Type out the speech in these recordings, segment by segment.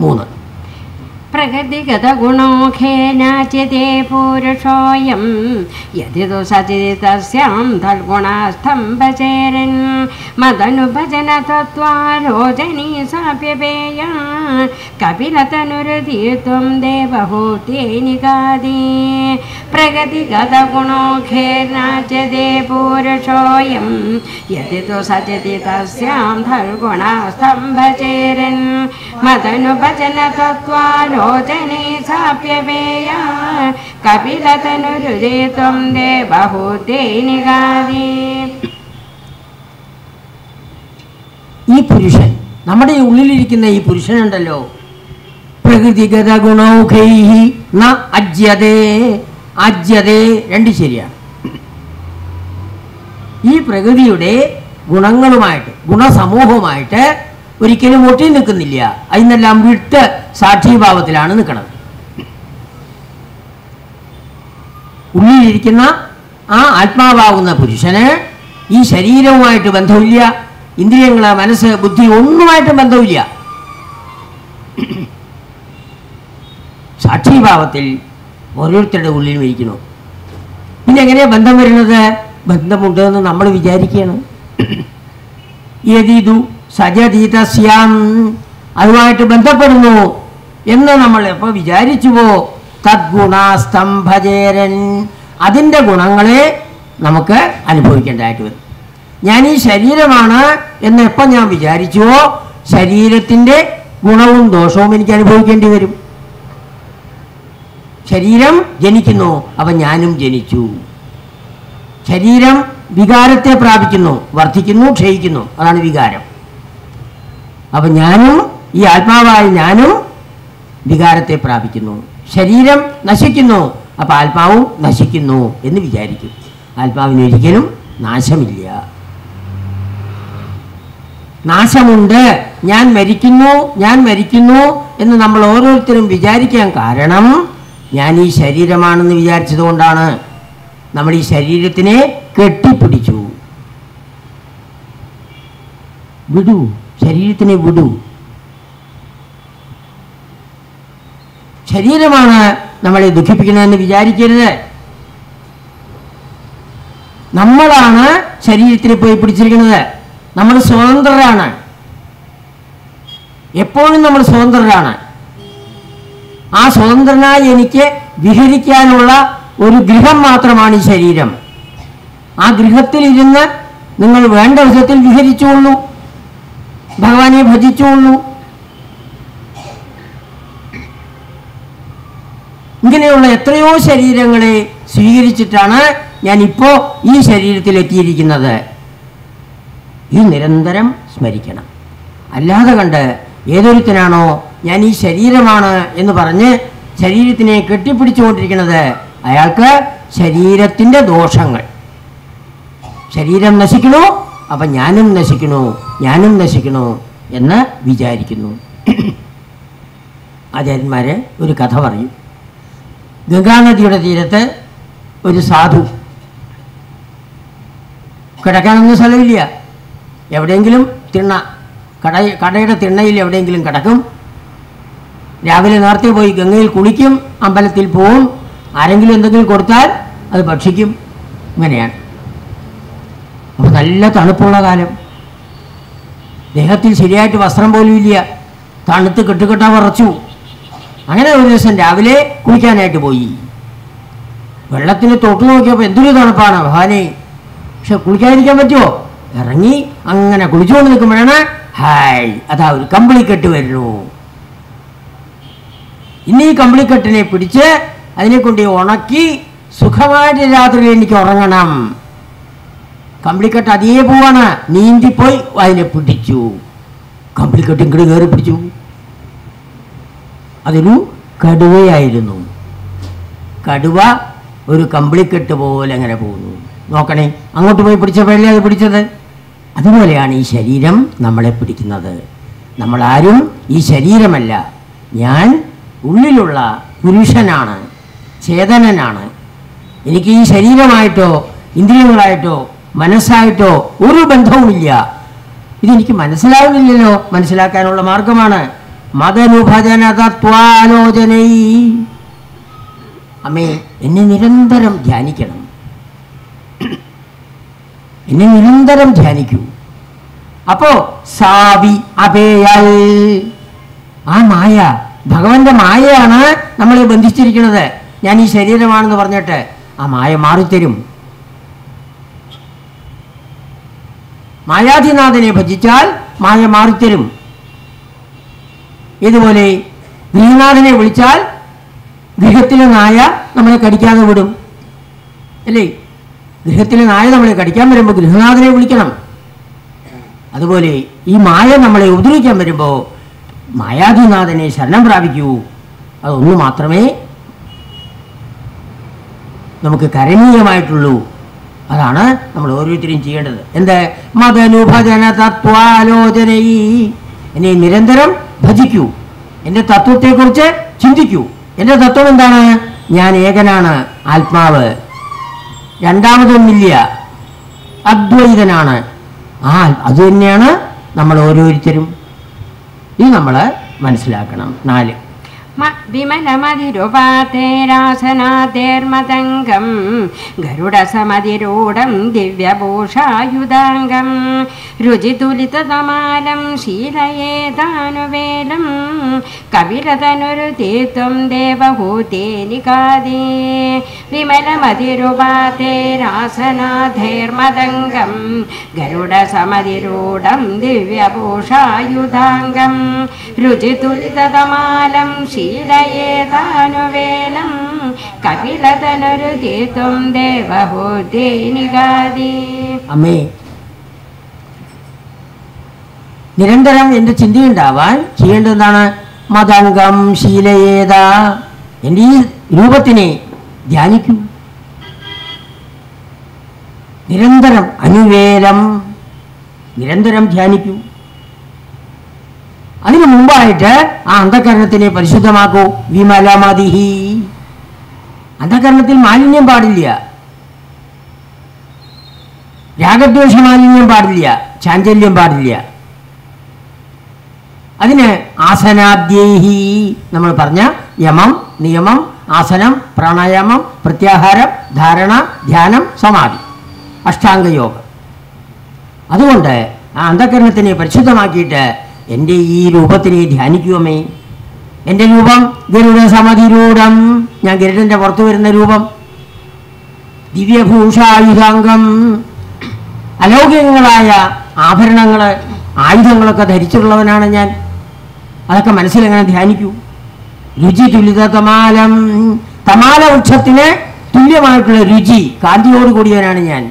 മൂന്ന് പ്രകൃതിഗതഗുണോഖേനാച്യത്തെ പുരുഷോയം യതിതു സചിതി തസ്യാം തൽഗുണാസ്തംഭചേരൻ മതനുഭജന തത്വാലോചനീ സാപ്യപേയ കപിലതനുരതീത്വം ദേവഹൂത്യൈനികാദി പ്രഗതിഗതഗുണോഖേനാച്യത്തെ പുരുഷോയം യതിതു സചിതി തസ്യാം തൽഗുണാസ്തംഭചേരൻ മതനുഭജന തത്വാലോചനേ സാപ്യപേയ കപിലതനുരുദേ ത്വം ദേവഹൂത്യൈനികാദി ഈ പുരുഷൻ നമ്മുടെ ഈ ഉള്ളിലിരിക്കുന്ന ഈ പുരുഷനുണ്ടല്ലോ പ്രകൃതിഗത ഗുണൗഖൈ ന അജ്യതേ അജ്യതേ രണ്ട് ശരിയാണ് ഈ പ്രകൃതിയുടെ ഗുണങ്ങളുമായിട്ട് ഗുണസമൂഹവുമായിട്ട് ഒരിക്കലും ഒട്ടി നിൽക്കുന്നില്ല അതിനെല്ലാം വിട്ട് സാക്ഷീഭാവത്തിലാണ് നിൽക്കുന്നത് ഉള്ളിലിരിക്കുന്ന ആ ആത്മാവാകുന്ന പുരുഷന് ഈ ശരീരവുമായിട്ട് ബന്ധമില്ല ഇന്ദ്രിയങ്ങള് മനസ്സ് ബുദ്ധി ഒന്നുമായിട്ടും ബന്ധമില്ല സാക്ഷീഭാവത്തിൽ ഓരോരുത്തരുടെ ഉള്ളിലും ഇരിക്കുന്നു പിന്നെ എങ്ങനെയാ ബന്ധം വരുന്നത് ബന്ധമുണ്ട് എന്ന് നമ്മൾ വിചാരിക്കുകയാണ് യതിതു സജതീതസ്യാം അതുമായിട്ട് ബന്ധപ്പെടുന്നു എന്ന് നമ്മൾ എപ്പോൾ വിചാരിച്ചുവോ തദ്ഗുണാസ്തംഭജേരൻ അതിൻ്റെ ഗുണങ്ങളെ നമുക്ക് അനുഭവിക്കേണ്ടതായിട്ട് വരും ഞാൻ ഈ ശരീരമാണ് എന്ന് എപ്പോൾ ഞാൻ വിചാരിച്ചുവോ ശരീരത്തിൻ്റെ ഗുണവും ദോഷവും എനിക്ക് അനുഭവിക്കേണ്ടി വരും ശരീരം ജനിക്കുന്നു അപ്പം ഞാനും ജനിച്ചു ശരീരം വികാരത്തെ പ്രാപിക്കുന്നു വർദ്ധിക്കുന്നു ക്ഷയിക്കുന്നു അതാണ് വികാരം അപ്പം ഞാനും ഈ ആത്മാവായ ഞാനും വികാരത്തെ പ്രാപിക്കുന്നു ശരീരം നശിക്കുന്നു അപ്പം ആത്മാവും നശിക്കുന്നു എന്ന് വിചാരിക്കും ആത്മാവിന് ഒരിക്കലും നാശമില്ല നാശമുണ്ട് ഞാൻ മരിക്കുന്നു ഞാൻ മരിക്കുന്നു എന്ന് നമ്മൾ ഓരോരുത്തരും വിചാരിക്കാൻ കാരണം ഞാൻ ഈ ശരീരമാണെന്ന് വിചാരിച്ചത് കൊണ്ടാണ് നമ്മൾ ഈ ശരീരത്തിനെ കെട്ടിപ്പിടിച്ചു വിടൂ ശരീരത്തിനെ വിടൂ ശരീരമാണ് നമ്മളെ ദുഃഖിപ്പിക്കുന്നതെന്ന് വിചാരിക്കരുത് നമ്മളാണ് ശരീരത്തിനെ പോയി പിടിച്ചിരിക്കുന്നത് നമ്മൾ സ്വതന്ത്രരാണ് എപ്പോഴും നമ്മൾ സ്വതന്ത്രരാണ് ആ സ്വതന്ത്രനായി എനിക്ക് വിഹരിക്കാനുള്ള ഒരു ഗൃഹം മാത്രമാണ് ഈ ശരീരം ആ ഗൃഹത്തിലിരുന്ന് നിങ്ങൾ വേണ്ട വിധത്തിൽ വിഹരിച്ചുകൊള്ളൂ ഭഗവാനെ ഭജിച്ചുകൊള്ളൂ ഇങ്ങനെയുള്ള എത്രയോ ശരീരങ്ങളെ സ്വീകരിച്ചിട്ടാണ് ഞാൻ ഇപ്പോൾ ഈ ശരീരത്തിലെത്തിയിരിക്കുന്നത് ഈ നിരന്തരം സ്മരിക്കണം അല്ലാതെ കണ്ട് ഏതൊരുത്തനാണോ ഞാൻ ഈ ശരീരമാണ് എന്ന് പറഞ്ഞ് ശരീരത്തിനെ കെട്ടിപ്പിടിച്ചുകൊണ്ടിരിക്കുന്നത് അയാൾക്ക് ശരീരത്തിൻ്റെ ദോഷങ്ങൾ ശരീരം നശിക്കണു അപ്പം ഞാനും നശിക്കണു ഞാനും നശിക്കണു എന്ന് വിചാരിക്കുന്നു ആചാര്യന്മാർ ഒരു കഥ പറയും ഗംഗാനദിയുടെ തീരത്ത് ഒരു സാധു കിടക്കാനൊന്നും സ്ഥലമില്ല എവിടെയെങ്കിലും തിണ്ണ കട കടയുടെ തിണ്ണയിൽ എവിടെയെങ്കിലും കിടക്കും രാവിലെ നേരത്തെ പോയി ഗംഗയിൽ കുളിക്കും അമ്പലത്തിൽ പോവും ആരെങ്കിലും എന്തെങ്കിലും കൊടുത്താൽ അത് ഭക്ഷിക്കും ഇങ്ങനെയാണ് അപ്പോൾ നല്ല തണുപ്പുള്ള കാലം ദേഹത്തിൽ ശരിയായിട്ട് വസ്ത്രം പോലും ഇല്ല തണുത്ത് കെട്ടുകെട്ടാ വിറച്ചു അങ്ങനെ ഒരു ദിവസം രാവിലെ കുളിക്കാനായിട്ട് പോയി വെള്ളത്തിന് തൊട്ടു നോക്കിയപ്പോൾ എന്തൊരു തണുപ്പാണ് ഭവാനെ പക്ഷെ കുളിക്കാതിരിക്കാൻ പറ്റുമോ ഇറങ്ങി അങ്ങനെ കുളിച്ചുകൊണ്ട് നിൽക്കുമ്പോഴാണ് ഹായ് അതാ ഒരു കമ്പിളിക്കെട്ട് വരുന്നു ഇനി ഈ കമ്പിളിക്കെട്ടിനെ പിടിച്ച് അതിനെ കൊണ്ട് ഉണക്കി സുഖമായിട്ട് രാത്രി എനിക്ക് ഉറങ്ങണം കമ്പിളിക്കെട്ട് അതേ പോവാണ് നീന്തിപ്പോയി അതിനെ പിടിച്ചു കമ്പിളിക്കെട്ട് ഇങ്ങോട്ട് കയറി പിടിച്ചു അതൊരു കടുവയായിരുന്നു കടുവ ഒരു കമ്പിളിക്കെട്ട് പോലെ അങ്ങനെ പോകുന്നു നോക്കണേ അങ്ങോട്ട് പോയി പിടിച്ചപ്പോഴല്ലേ അത് പിടിച്ചത് അതുപോലെയാണ് ഈ ശരീരം നമ്മളെ പിടിക്കുന്നത് നമ്മളാരും ഈ ശരീരമല്ല ഞാൻ ഉള്ളിലുള്ള പുരുഷനാണ് ചേതനനാണ് എനിക്ക് ഈ ശരീരമായിട്ടോ ഇന്ദ്രിയങ്ങളായിട്ടോ മനസ്സായിട്ടോ ഒരു ബന്ധവുമില്ല ഇതെനിക്ക് മനസ്സിലാവുന്നില്ലല്ലോ മനസ്സിലാക്കാനുള്ള മാർഗമാണ് മതനുഭജന തത്വാലോചനൈ അമ്മേ എന്നെ നിരന്തരം ധ്യാനിക്കണം എന്നെ നിരന്തരം ധ്യാനിക്കൂ അപ്പോ സാവി അപേയൽ ആ മായ ഭഗവാന്റെ മായയാണ് നമ്മളെ ബന്ധിച്ചിരിക്കുന്നത് ഞാൻ ഈ ശരീരമാണെന്ന് പറഞ്ഞിട്ട് ആ മായ മാറിത്തരും മായാധിനാഥനെ ഭജിച്ചാൽ മായ മാറിത്തരും ഇതുപോലെ ഗൃഹനാഥനെ വിളിച്ചാൽ ഗൃഹത്തിലെ നായ നമ്മളെ കടിക്കാതെ വിടും അല്ലേ ഗൃഹത്തിലെ നായ നമ്മളെ കടിക്കാൻ വരുമ്പോൾ ഗൃഹനാഥനെ വിളിക്കണം അതുപോലെ ഈ മായ നമ്മളെ ഉപദ്രവിക്കാൻ വരുമ്പോൾ മായാധിനാഥനെ ശരണം പ്രാപിക്കൂ അതൊന്നു മാത്രമേ നമുക്ക് കരണീയമായിട്ടുള്ളൂ അതാണ് നമ്മൾ ഓരോരുത്തരും ചെയ്യേണ്ടത് എന്ത് മതനുഭജന തത്വാലോചനൈ എന്നെ നിരന്തരം ഭജിക്കൂ എൻ്റെ തത്വത്തെക്കുറിച്ച് ചിന്തിക്കൂ എൻ്റെ തത്വം എന്താണ് ഞാൻ ഏകനാണ് ആത്മാവ് രണ്ടാമതൊന്നില്ല അദ്വൈതനാണ് ആ അത് തന്നെയാണ് നമ്മൾ ഓരോരുത്തരും ഇത് നമ്മൾ മനസ്സിലാക്കണം നാല് മ- വിമലമതിരുപാതേരാസനാതേർമതംഗം ഗരുഡസമതിരൂഢം ദിവ്യഭൂഷായുധാംഗം രുചിതുലിതമാലം ശീലയേതാനുവേലം കപിലതനുരുതീത്വം ദേവഭൂതേനികാദേ വിമലമതിരുപാതേരാസനാഥേർമതംഗം ഗരുഡസമതിരൂഢം ദിവ്യഭൂഷായുധാംഗം രുചിതുലിതമാലം ശീലയേതാനുവേലം കപിലതനുരുതീത്വം ദേവഭൂതേനികാദേ അമ്മേ നിരന്തരം എൻ്റെ ചിന്തയുണ്ടാവാൻ ചെയ്യേണ്ടത് എന്താണ് മതംഗം ശീലയേത എൻ്റെ ഈ രൂപത്തിനെ ധ്യാനിക്കൂ നിരന്തരം അനുവേലം നിരന്തരം ധ്യാനിക്കൂ അതിനു മുമ്പായിട്ട് ആ അന്ധകരണത്തിനെ പരിശുദ്ധമാക്കൂ വിമലമതിഹി അന്ധകരണത്തിൽ മാലിന്യം പാടില്ല രാഗദ്വേഷ മാലിന്യം പാടില്ല ചാഞ്ചല്യം പാടില്ല അതിന് ആസനാദ്യേഹി നമ്മൾ പറഞ്ഞ യമം നിയമം ആസനം പ്രാണായാമം പ്രത്യാഹാരം ധാരണ ധ്യാനം സമാധി അഷ്ടാംഗയോഗം അതുകൊണ്ട് ആ അന്ധകരണത്തിനെ പരിശുദ്ധമാക്കിയിട്ട് എൻ്റെ ഈ രൂപത്തിനെ ധ്യാനിക്കുമേ എൻ്റെ രൂപം ഗരുഡ സമതിരൂഢം ഞാൻ ഗരുഡൻ്റെ പുറത്തു വരുന്ന രൂപം ദിവ്യഭൂഷായുധാംഗം അലൗകികങ്ങളായ ആഭരണങ്ങൾ ആയുധങ്ങളൊക്കെ ധരിച്ചിട്ടുള്ളവനാണ് ഞാൻ അതൊക്കെ മനസ്സിലെങ്ങനെ ധ്യാനിക്കൂ രുചി തുലിത തമാലം തമാല വൃക്ഷത്തിന് തുല്യമായിട്ടുള്ള രുചി കാന്തിയോട് കൂടിയവനാണ് ഞാൻ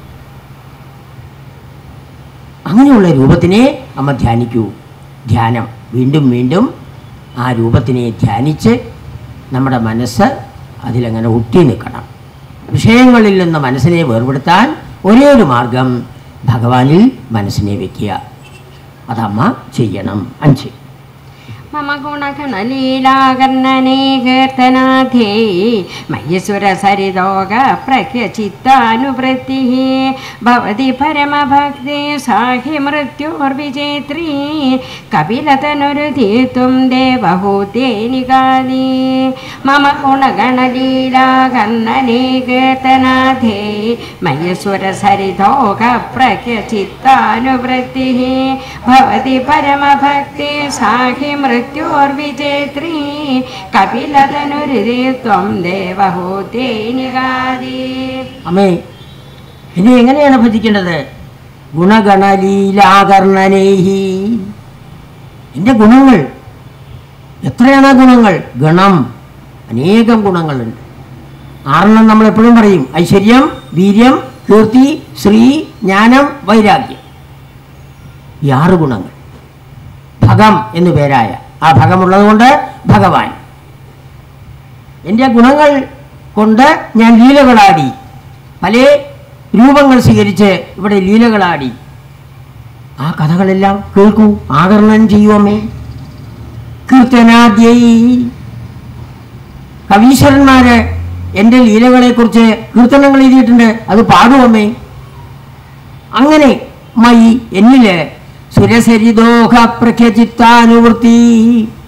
അങ്ങനെയുള്ള രൂപത്തിനെ അമ്മ ധ്യാനിക്കൂ ധ്യാനം വീണ്ടും വീണ്ടും ആ രൂപത്തിനെ ധ്യാനിച്ച് നമ്മുടെ മനസ്സ് അതിലങ്ങനെ ഒട്ടി നിൽക്കണം വിഷയങ്ങളിൽ നിന്ന് മനസ്സിനെ വേർപെടുത്താൻ ഒരേ ഒരു മാർഗം ഭഗവാനിൽ മനസ്സിനെ വെക്കുക അതമ്മ ചെയ്യണം അഞ്ച് മമ ഗുണഗണലീലാകർണനേ കീർത്തനാധേ മയ്യസുരസരിതോക പ്രഖ്യചിത്താനുവൃത്തി ഭവതി പരമഭക്തി സാഹി മൃത്യോർവിജേത്രീ കപിലതനുരുധീത്വം ദേവഹൂതേനികാലി മമ ഗുണഗണലീലാകർണനേ കീർത്തനാധേ മയ്യസുരസരിതോക പ്രഖ്യചിത്താനുവൃത്തി ഭവതി പരമഭക്തി സാഹി മൃത്യോർവിജേത്രീ കപിലതനുരുതീത്വം ദേവഹൂതേനികാദി അമ്മേ ഇനി എങ്ങനെയാണ് ഭജിക്കേണ്ടത് ഗുണഗണലീലാകർണനേഹി എൻ്റെ ഗുണങ്ങൾ എത്രയാണ് ആ ഗുണങ്ങൾ ഗണം അനേകം ഗുണങ്ങളുണ്ട് ആറെണ്ണം നമ്മൾ എപ്പോഴും പറയും ഐശ്വര്യം വീര്യം കീർത്തി ശ്രീ ജ്ഞാനം വൈരാഗ്യം ഈ ആറ് ഗുണങ്ങൾ ഭഗം എന്നു പേരായ ആ ഭഗമുള്ളത് കൊണ്ട് ഭഗവാൻ എൻ്റെ ഗുണങ്ങൾ കൊണ്ട് ഞാൻ ലീലകളാടി പല രൂപങ്ങൾ സ്വീകരിച്ച് ഇവിടെ ലീലകളാടി ആ കഥകളെല്ലാം കേൾക്കൂ ആകരണം ചെയ്യുവമ്മേ കീർത്തനാദ്യൈ കവീശ്വരന്മാര് എൻ്റെ ലീലകളെക്കുറിച്ച് കീർത്തനങ്ങൾ എഴുതിയിട്ടുണ്ട് അത് പാടുവമ്മേ അങ്ങനെ മയി എന്നില് സുരസരിദോഹ പ്രഖ്യചിത്താനുവൃത്തി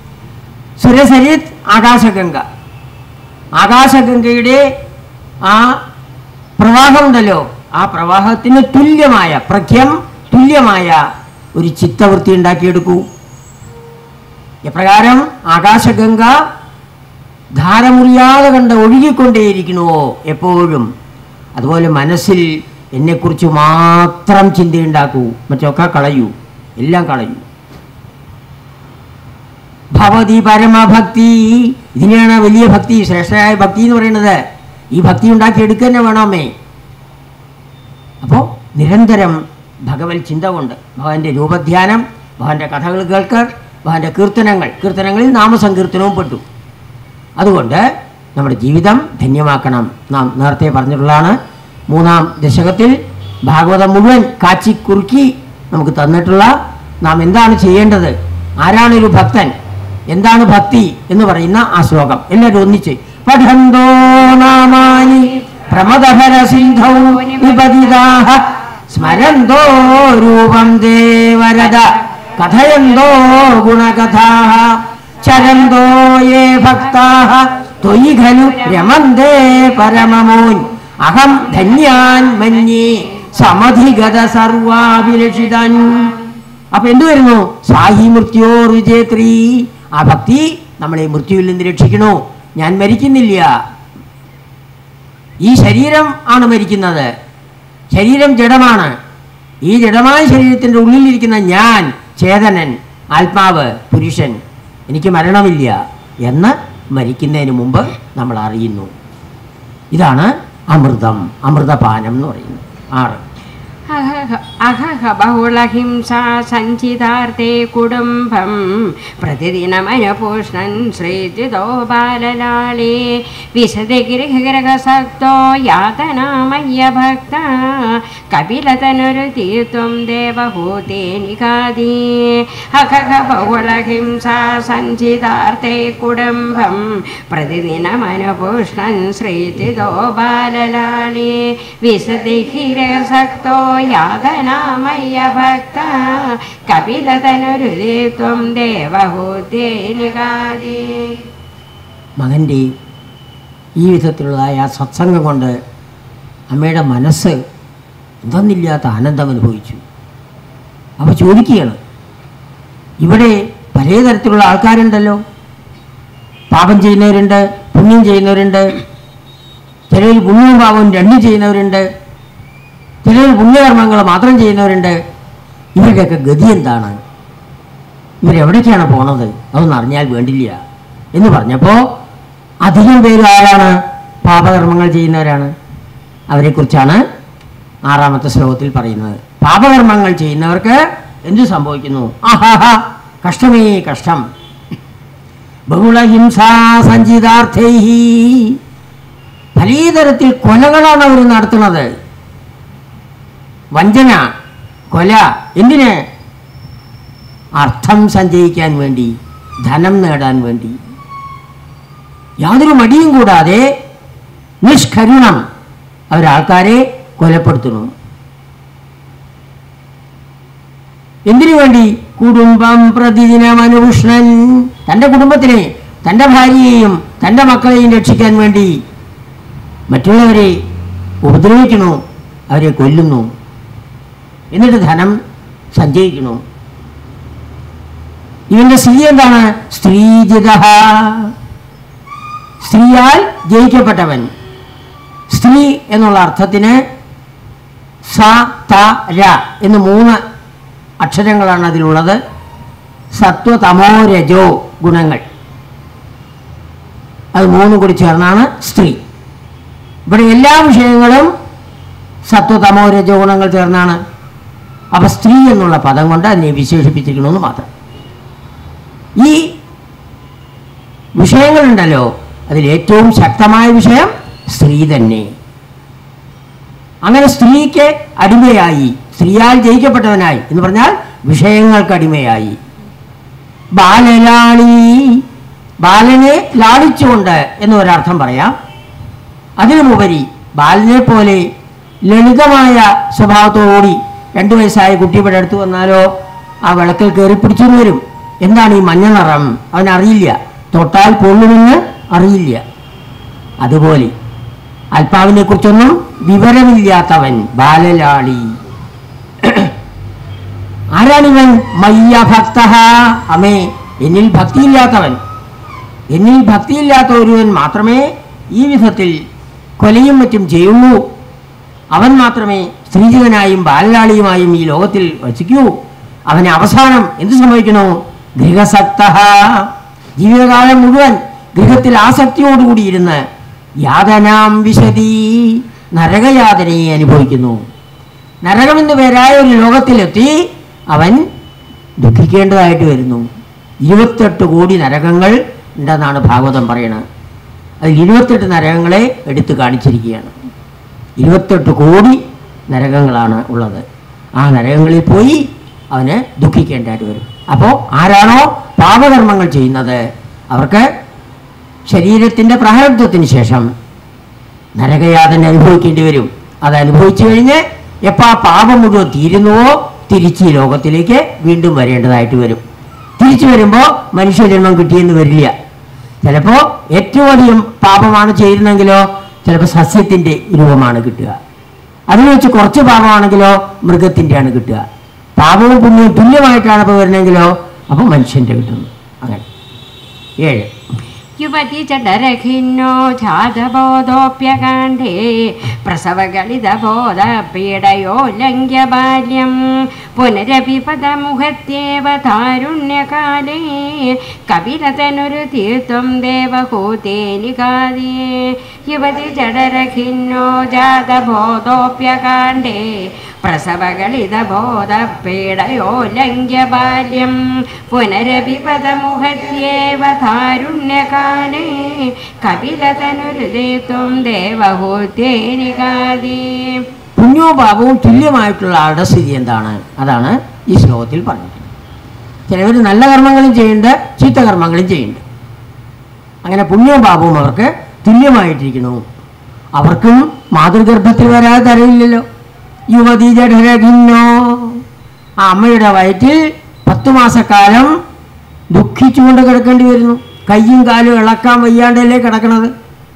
സുരസരിത് ആകാശഗംഗ ആകാശഗംഗയുടെ ആ പ്രവാഹമുണ്ടല്ലോ ആ പ്രവാഹത്തിന് തുല്യമായ പ്രഖ്യം തുല്യമായ ഒരു ചിത്തവൃത്തി ഉണ്ടാക്കിയെടുക്കൂ എപ്രകാരം ആകാശഗംഗ ധാരമുറിയാതെ കണ്ട് ഒഴുകിക്കൊണ്ടേയിരിക്കണോ എപ്പോഴും അതുപോലെ മനസ്സിൽ എന്നെക്കുറിച്ച് മാത്രം ചിന്തയുണ്ടാക്കൂ മറ്റൊക്കെ കളയൂ എല്ലാം കളയൂ ഭവതി പരമഭക്തി ഇതിനെയാണ് വലിയ ഭക്തി ശ്രേഷ്ഠമായ ഭക്തി എന്ന് പറയുന്നത് ഈ ഭക്തി ഉണ്ടാക്കി എടുക്കുക തന്നെ വേണമേ അപ്പോൾ നിരന്തരം ഭഗവത് ചിന്ത കൊണ്ട് ഭഗവാന്റെ രൂപധ്യാനം ഭഗവാന്റെ കഥകൾ കേൾക്കൽ ഭഗവാന്റെ കീർത്തനങ്ങൾ കീർത്തനങ്ങളിൽ നാമസങ്കീർത്തനവും പെട്ടു അതുകൊണ്ട് നമ്മുടെ ജീവിതം ധന്യമാക്കണം നാം നേരത്തെ പറഞ്ഞിട്ടുള്ളതാണ് മൂന്നാം ദശകത്തിൽ ഭാഗവതം മുഴുവൻ കാച്ചി കുറുക്കി നമുക്ക് തന്നിട്ടുള്ള നാം എന്താണ് ചെയ്യേണ്ടത് ആരാണ് ഒരു ഭക്തൻ എന്താണ് ഭക്തി എന്ന് പറയുന്ന ആ ശ്ലോകം എല്ലാവരും ഒന്നിച്ച് പഠന്തോ നാമാനി പ്രമദഹര സിന്ധൗ വിപതിതാഹ സ്മരന്തോ രൂപം ദേവരത കഥയന്തോ ഗുണകഥാഹ ചരന്തോ യേ ഭക്താഹ ത്വയി ഖലു രമന്തേ പരമമോൻ അഹം ധന്യാൻ മന്യേ സമധിഗത സർവാഭിലഷിതൻ അപ്പൊ എന്തു വരുന്നു സാഹി മൃത്യോ വിജയത്രീ ആ ഭക്തി നമ്മളെ മൃത്യുവിൽ നിന്ന് രക്ഷിക്കണു ഞാൻ മരിക്കുന്നില്ല ഈ ശരീരം ആണ് മരിക്കുന്നത് ശരീരം ജഡമാണ് ഈ ജഡമായ ശരീരത്തിൻ്റെ ഉള്ളിലിരിക്കുന്ന ഞാൻ ചേതനൻ ആത്മാവ് പുരുഷൻ എനിക്ക് മരണമില്ല എന്ന് മരിക്കുന്നതിന് മുമ്പ് നമ്മൾ അറിയുന്നു ഇതാണ് അമൃതം അമൃതപാനം എന്ന് പറയുന്നത് ആറ് അഹഹ അഹഹ ബഹുളഹിംസാ സഞ്ചിതാർത്ഥേ കുടുംബം പ്രതിദിനമയപൂഷ്ണൻ ശ്രീജിതോ ബാലലാളേ വിശദി ഗൃഹഗ്രഹസക്തോ യാതനാമയ്യ ഭക്ത കപിലതനുരു തീർത്തും ദേവഹൂതേ നികാദീ അഹഹ ബഹുളഹിംസാ സഞ്ചിതാർത്ഥേ കുടുംബം പ്രതിദിനമനുപൂഷ്ണൻ ശ്രീജിതോ ബാലലാളേ വിശദി ഗൃഹസക്തോ യാതനാമയ്യ ഭക്ത കപിലതനുരുതി ത്വം ദേവഹൂതേ നികാദീ മകൻ്റെ ഈ വിധത്തിലുള്ളതായ ആ സത്സംഗം കൊണ്ട് അമ്മയുടെ മനസ്സ് എന്തെന്നില്ലാത്ത ആനന്ദം അനുഭവിച്ചു അപ്പോൾ ചോദിക്കുകയാണ് ഇവിടെ പലതരത്തിലുള്ള ആൾക്കാരുണ്ടല്ലോ പാപം ചെയ്യുന്നവരുണ്ട് പുണ്യം ചെയ്യുന്നവരുണ്ട് ചിലർ പുണ്യവും പാപവും രണ്ടും ചെയ്യുന്നവരുണ്ട് ചിലർ പുണ്യകർമ്മങ്ങൾ മാത്രം ചെയ്യുന്നവരുണ്ട് ഇവരുടെയൊക്കെ ഗതി എന്താണ് ഇവരെവിടേക്കാണ് പോണത് അതൊന്നും അറിഞ്ഞാൽ വേണ്ടില്ല എന്ന് പറഞ്ഞപ്പോൾ അധികം പേര് ആരാണ് പാപകർമ്മങ്ങൾ ചെയ്യുന്നവരാണ് അവരെക്കുറിച്ചാണ് ആറാമത്തെ ശ്ലോകത്തിൽ പറയുന്നത് പാപകർമ്മങ്ങൾ ചെയ്യുന്നവർക്ക് എന്തു സംഭവിക്കുന്നു ആഹാഹാ കഷ്ടമേ കഷ്ടം ബഹുളഹിംസാ സഞ്ചിതാർത്ഥൈ പലതരത്തിൽ കൊലകളാണ് അവർ നടത്തുന്നത് വഞ്ചന കൊല എന്തിന് അർത്ഥം സഞ്ചയിക്കാൻ വേണ്ടി ധനം നേടാൻ വേണ്ടി യാതൊരു മടിയും കൂടാതെ നിഷ്കരുണം അവരാൾക്കാരെ കൊലപ്പെടുത്തുന്നു എന്തിനു വേണ്ടി കുടുംബം പ്രതിദിനം അനുഭൂഷണൻ തൻ്റെ കുടുംബത്തിനെ തൻ്റെ ഭാര്യയെയും തൻ്റെ മക്കളെയും രക്ഷിക്കാൻ വേണ്ടി മറ്റുള്ളവരെ ഉപദ്രവിക്കുന്നു അവരെ കൊല്ലുന്നു എന്നിട്ട് ധനം സഞ്ചയിക്കുന്നു ഇവന്റെ സ്ഥിതി എന്താണ് സ്ത്രീജിത സ്ത്രീയാൽ ജയിക്കപ്പെട്ടവൻ സ്ത്രീ എന്നുള്ള അർത്ഥത്തിന് സ ത ര എന്ന് മൂന്ന് അക്ഷരങ്ങളാണ് അതിലുള്ളത് സത്വ തമോ രജോ ഗുണങ്ങൾ അത് മൂന്നും കൂടി ചേർന്നാണ് സ്ത്രീ ഇവിടെ എല്ലാ വിഷയങ്ങളും സത്വ തമോ രജോ ഗുണങ്ങൾ ചേർന്നാണ് അപ്പൊ സ്ത്രീ എന്നുള്ള പദം കൊണ്ട് അതിനെ വിശേഷിപ്പിച്ചിരിക്കണമെന്ന് മാത്രം ഈ വിഷയങ്ങളുണ്ടല്ലോ അതിൽ ഏറ്റവും ശക്തമായ വിഷയം സ്ത്രീ തന്നെ അങ്ങനെ സ്ത്രീക്ക് അടിമയായി സ്ത്രീയാൽ ജയിക്കപ്പെട്ടവനായി എന്ന് പറഞ്ഞാൽ വിഷയങ്ങൾക്ക് അടിമയായി ബാലലാളി ബാലനെ ലാളിച്ചുകൊണ്ട് എന്ന് ഒരർത്ഥം പറയാം അതിനുമുപരി ബാലനെ പോലെ ലളിതമായ സ്വഭാവത്തോടുകൂടി രണ്ടു വയസ്സായ കുട്ടി ഇവിടെ അടുത്ത് വന്നാലോ ആ വിളക്കിൽ കയറി പിടിച്ചു വരും എന്താണ് ഈ മഞ്ഞ നിറം അവനറിയില്ല തൊട്ടാൽ പൊള്ളുമെന്ന് അറിയില്ല അതുപോലെ ആത്മാവിനെ കുറിച്ചൊന്നും വിവരമില്ലാത്തവൻ ബാലലാളി ആരാണിവൻ മയ്യ ഭക്ത അമേ എന്നിൽ ഭക്തിയില്ലാത്തവൻ എന്നിൽ ഭക്തിയില്ലാത്ത ഒരുവൻ മാത്രമേ ഈ വിധത്തിൽ കൊലയും മറ്റും ചെയ്യുള്ളൂ അവൻ മാത്രമേ സ്ത്രീജിതനായും ബാലലാളിയുമായും ഈ ലോകത്തിൽ വസിക്കൂ അവന് അവസാനം എന്ത് സംഭവിക്കണോ ഗൃഹസക്ത ജീവിതകാലം മുഴുവൻ ഗൃഹത്തിൽ ആസക്തിയോടുകൂടി ഇരുന്ന് യാതനാം വിശതി നരകയാതനയെ അനുഭവിക്കുന്നു നരകമെന്ന് പേരായ ഒരു ലോകത്തിലെത്തി അവൻ ദുഃഖിക്കേണ്ടതായിട്ട് വരുന്നു ഇരുപത്തെട്ട് കോടി നരകങ്ങൾ ഉണ്ടെന്നാണ് ഭാഗവതം പറയുന്നത് അതിൽ ഇരുപത്തെട്ട് നരകങ്ങളെ എടുത്തു കാണിച്ചിരിക്കുകയാണ് ഇരുപത്തെട്ട് കോടി നരകങ്ങളാണ് ഉള്ളത് ആ നരകങ്ങളിൽ പോയി അവന് ദുഃഖിക്കേണ്ടതായിട്ട് വരും അപ്പോൾ ആരാണോ പാപകർമ്മങ്ങൾ ചെയ്യുന്നത് അവർക്ക് ശരീരത്തിൻ്റെ പ്രാരബ്ധത്തിന് ശേഷം നരകയാതന അനുഭവിക്കേണ്ടി വരും അത് അനുഭവിച്ചു കഴിഞ്ഞ് എപ്പോൾ ആ പാപം മുഴുവൻ തീരുന്നുവോ തിരിച്ച് ഈ ലോകത്തിലേക്ക് വീണ്ടും വരേണ്ടതായിട്ട് വരും തിരിച്ചു വരുമ്പോൾ മനുഷ്യജന്മം കിട്ടിയെന്ന് വരില്ല ചിലപ്പോൾ ഏറ്റവും അധികം പാപമാണ് ചെയ്യുന്നതെങ്കിലോ ചിലപ്പോൾ സസ്യത്തിൻ്റെ രൂപമാണ് കിട്ടുക അതിൽ വെച്ച് കുറച്ച് പാപമാണെങ്കിലോ മൃഗത്തിൻ്റെയാണ് കിട്ടുക പാപവും പുണ്യവും തുല്യമായിട്ടാണ് ഇപ്പോൾ വരുന്നതെങ്കിലോ അപ്പോൾ മനുഷ്യൻ്റെ കിട്ടുന്നു അങ്ങനെ ഏഴ് യുവതി ചടരഖിന്നോ ജാതബോധോപ്യകാണ്ഡേ പ്രസവഗളിതബോധ പീഡയോ ലംഘ്യ ബാല്യം പുനരപി പദമുഖത്യേവ താരുണ്യകാലേ കപിലതനൊരു തീർത്ഥം ദേവഹൂതേ നികാദേ യുവതി ജഡരഖിന്നോ ജാതബോധോപ്യകാണ്ഡേ പ്രസവഗളിതബോധ പീഡയോ ലംഘ്യ ബാല്യം പുനരപി പദമുഖത്യേവ താരുണ്യകാലേ കപിലതനുരുദേത്വം ദേവഹൂത്തേനികാദേ പുണ്യവും പാപവും തുല്യമായിട്ടുള്ള ആളുടെ സ്ഥിതി എന്താണ് അതാണ് ഈ ശ്ലോകത്തിൽ പറഞ്ഞിരിക്കുന്നത് ചിലവർ നല്ല കർമ്മങ്ങളും ചെയ്യുന്നുണ്ട് ചീത്ത കർമ്മങ്ങളും ചെയ്യുന്നുണ്ട് അങ്ങനെ പുണ്യവും പാപവും അവർക്ക് തുല്യമായിട്ടിരിക്കുന്നു അവർക്കും മാതൃഗർഭത്തിൽ വരാതെ തരയില്ലല്ലോ യുവതി ജഠരഭിന്നോ ആ അമ്മയുടെ വയറ്റിൽ പത്തു മാസക്കാലം ദുഃഖിച്ചുകൊണ്ട് കിടക്കേണ്ടി വരുന്നു കയ്യും കാലും ഇളക്കാൻ വയ്യാണ്ടല്ലേ കിടക്കണത്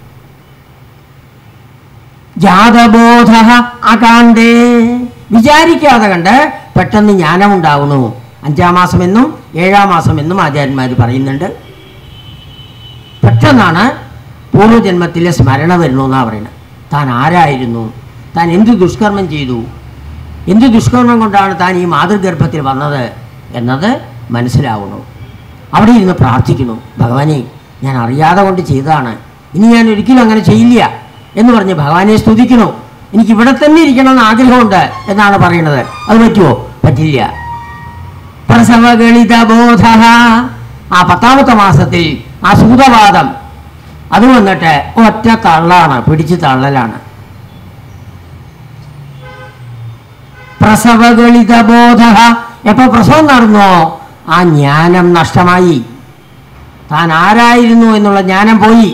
ജാതബോധ അകാണ്ടേ വിചാരിക്കാതെ കണ്ട് പെട്ടെന്ന് ജ്ഞാനമുണ്ടാവുന്നു അഞ്ചാം മാസമെന്നും ഏഴാം മാസമെന്നും ആചാര്യന്മാർ പറയുന്നുണ്ട് പെട്ടെന്നാണ് പൂർവ്വജന്മത്തിലെ സ്മരണ വരുന്നു എന്നാണ് പറയുന്നത് താൻ ആരായിരുന്നു താൻ എന്ത് ദുഷ്കർമ്മം ചെയ്തു എന്ത് ദുഷ്കർമ്മം കൊണ്ടാണ് താൻ ഈ മാതൃഗർഭത്തിൽ വന്നത് എന്നത് മനസ്സിലാവുന്നു അവിടെ ഇരുന്ന് പ്രാർത്ഥിക്കുന്നു ഭഗവാനെ ഞാൻ അറിയാതെ കൊണ്ട് ചെയ്തതാണ് ഇനി ഞാൻ ഒരിക്കലും അങ്ങനെ ചെയ്യില്ല എന്ന് പറഞ്ഞ് ഭഗവാനെ സ്തുതിക്കുന്നു എനിക്ക് ഇവിടെ തന്നെ ഇരിക്കണമെന്ന് ആഗ്രഹമുണ്ട് എന്നാണ് പറയുന്നത് അത് പറ്റുമോ പറ്റില്ല പ്രസവഗളിത ബോധ ആ പത്താമത്തെ മാസത്തിൽ ആ സൂതവാദം അത് വന്നിട്ട് ഒറ്റ തള്ളാണ് പിടിച്ച് തള്ളലാണ് പ്രസവഗളിത ബോധ എപ്പോ പ്രസവം നടന്നോ ആ ജ്ഞാനം നഷ്ടമായി താൻ ആരായിരുന്നു എന്നുള്ള ജ്ഞാനം പോയി